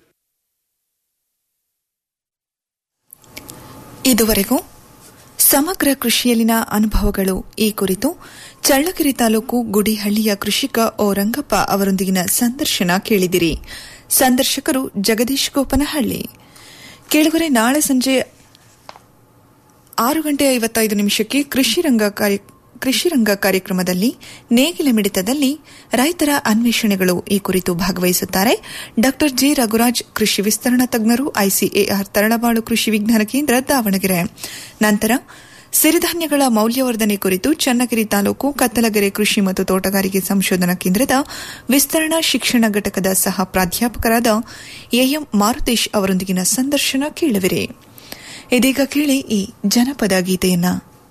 ಇದುವರೆಗೂ ಸಮಗ್ರ ಕೃಷಿಯಲ್ಲಿನ ಅನುಭವಗಳು ಈ ಕುರಿತು ಚಳ್ಳಕೆರೆ ತಾಲೂಕು ಗುಡಿಹಳ್ಳಿಯ ಕೃಷಿಕ ಓ ರಂಗಪ್ಪ ಅವರೊಂದಿಗಿನ ಸಂದರ್ಶನ ಕೇಳಿದಿರಿ ಸಂದರ್ಶಕರು ಜಗದೀಶ್ ಗೋಪನಹಳ್ಳಿ ಕೇಳುಗರೆ ನಾಳೆ ಸಂಜೆ ಆರು ಗಂಟೆ ಐವತ್ತೈದು ನಿಮಿಷಕ್ಕೆ ಕೃಷಿ ರಂಗ ಕಾರ್ಯ ಕೃಷಿ ರಂಗ ಕಾರ್ಯಕ್ರಮದಲ್ಲಿ ನೇಗಿಲ ಮಿಡಿತದಲ್ಲಿ ರೈತರ ಅನ್ವೇಷಣೆಗಳು ಈ ಕುರಿತು ಭಾಗವಹಿಸುತ್ತಾರೆ ಡಾ ಜೆ ರಘುರಾಜ್ ಕೃಷಿ ವಿಸ್ತರಣಾ ತಜ್ಞರು ಐಸಿಎಆರ್ ತರಳಬಾಳು ಕೃಷಿ ವಿಜ್ಞಾನ ಕೇಂದ್ರ ದಾವಣಗೆರೆ ನಂತರ ಸಿರಿಧಾನ್ಯಗಳ ಮೌಲ್ಯವರ್ಧನೆ ಕುರಿತು ಚನ್ನಗಿರಿ ತಾಲೂಕು ಕತ್ತಲಗೆರೆ ಕೃಷಿ ಮತ್ತು ತೋಟಗಾರಿಕೆ ಸಂಶೋಧನಾ ಕೇಂದ್ರದ ವಿಸ್ತರಣಾ ಶಿಕ್ಷಣ ಘಟಕದ ಸಹ ಪ್ರಾಧ್ಯಾಪಕರಾದ ಎಎಂ ಮಾರುತೇಶ್ ಅವರೊಂದಿಗಿನ ಸಂದರ್ಶನ ಕೇಳುವಿರಿ ಇದೀಗ ಕೇಳಿ ಈ ಜನಪದ ಗೀತೆಯನ್ನ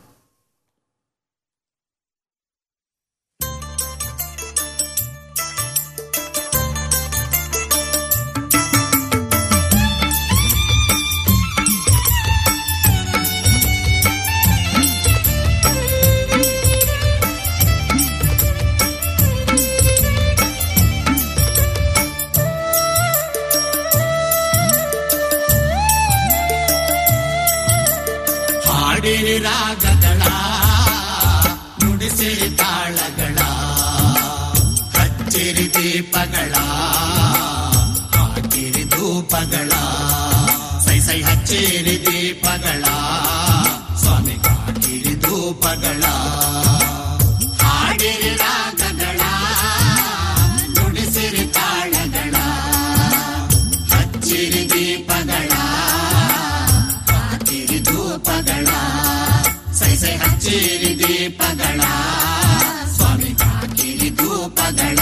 ಹಾಡಿರಿ ರಾಗಗಳ ನುಡಿಸಿರಿ ತಾಳಗಳ ಹಚ್ಚಿರಿ ದೀಪಗಳ ಹಾಕಿರಿ ಧೂಪಗಳ ಸೈ ಸೈ ಹಚ್ಚಿರಿ ದೀಪಗಳ ಸ್ವಾಮಿ ಹಾಕಿರಿ ಧೂಪಗಳ ಹಾಡಿರಿ ರಾಗಗಳ ನುಡಿಸಿರಿ ತಾಳಗಳ ಹಚ್ಚಿರಿ ದೀಪಗಳ ಹಾಕಿರಿ ಧೂಪಗಳ ಸೈ ಸೈ ಹಚ್ಚಿರಿ ದೀಪಗಳ ಸ್ವಾಮಿ ಹಾಕಿರಿ ಧೂಪಗಳ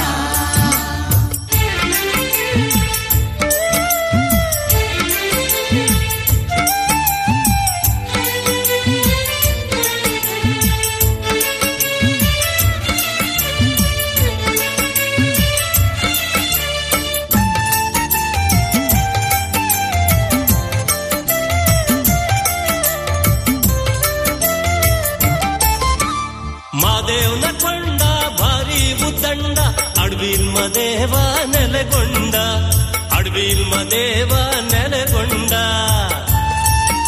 ಮಾದೇವ್ನ ಕೊಂಡ ಭಾರಿ ಉದ್ದಂಡ ಅಡ್ವಿಲ್ ಮದೇವ ನೆಲೆಗೊಂಡ ಅಡ್ವಿಲ್ ಮದೇವ ನೆಲೆಗೊಂಡ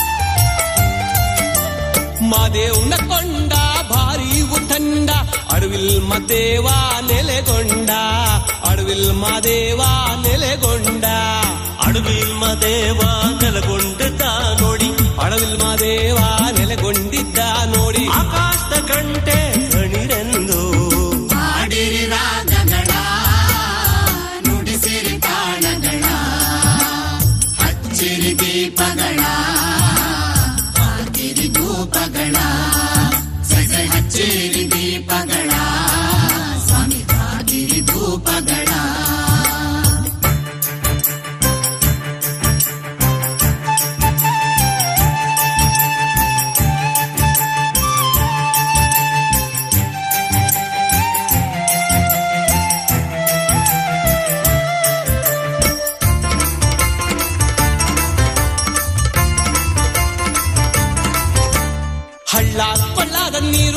ಮಾದೇವ್ನ ಕೊಂಡ ಭಾರಿ ಉತ್ತಂಡ ಅಡವಿ ಅಡವಿಲ್ ಮದೇವ ನೆಲೆಗೊಂಡ ಅಡವಿಲ್ ಮದೇವ ನೆಲೆಗೊಂಡ ಅಡವಿಲ್ ಮದೇವ ನೆಲೆಗೊಂಡಿದ್ದ ನೋಡಿ ಅಡವಿಲ್ ಮದೇವ ನೆಲೆಗೊಂಡಿದ್ದ ನೋಡಿ ಆಕಾಶದ ಕಂಟೆ ಕಣಿರೆಂದು ಮಾಡಿರಿ ರಾಗಗಳ ನುಡಿಸಿರಿ ತಾಳಗಳ ಹಚ್ಚಿರಿ ದೀಪಗಳ ಹಾಕಿರಿ ಧೂಪಗಳ ಸೆಸೆ ಹಚ್ಚಿರಿ ದೀಪಗಳ ಸ್ವಾಮಿ ಹಾಕಿರಿ ಧೂಪಗಳ ಹಳ್ಳ ಕೊಳ್ಳಾದ ನೀರು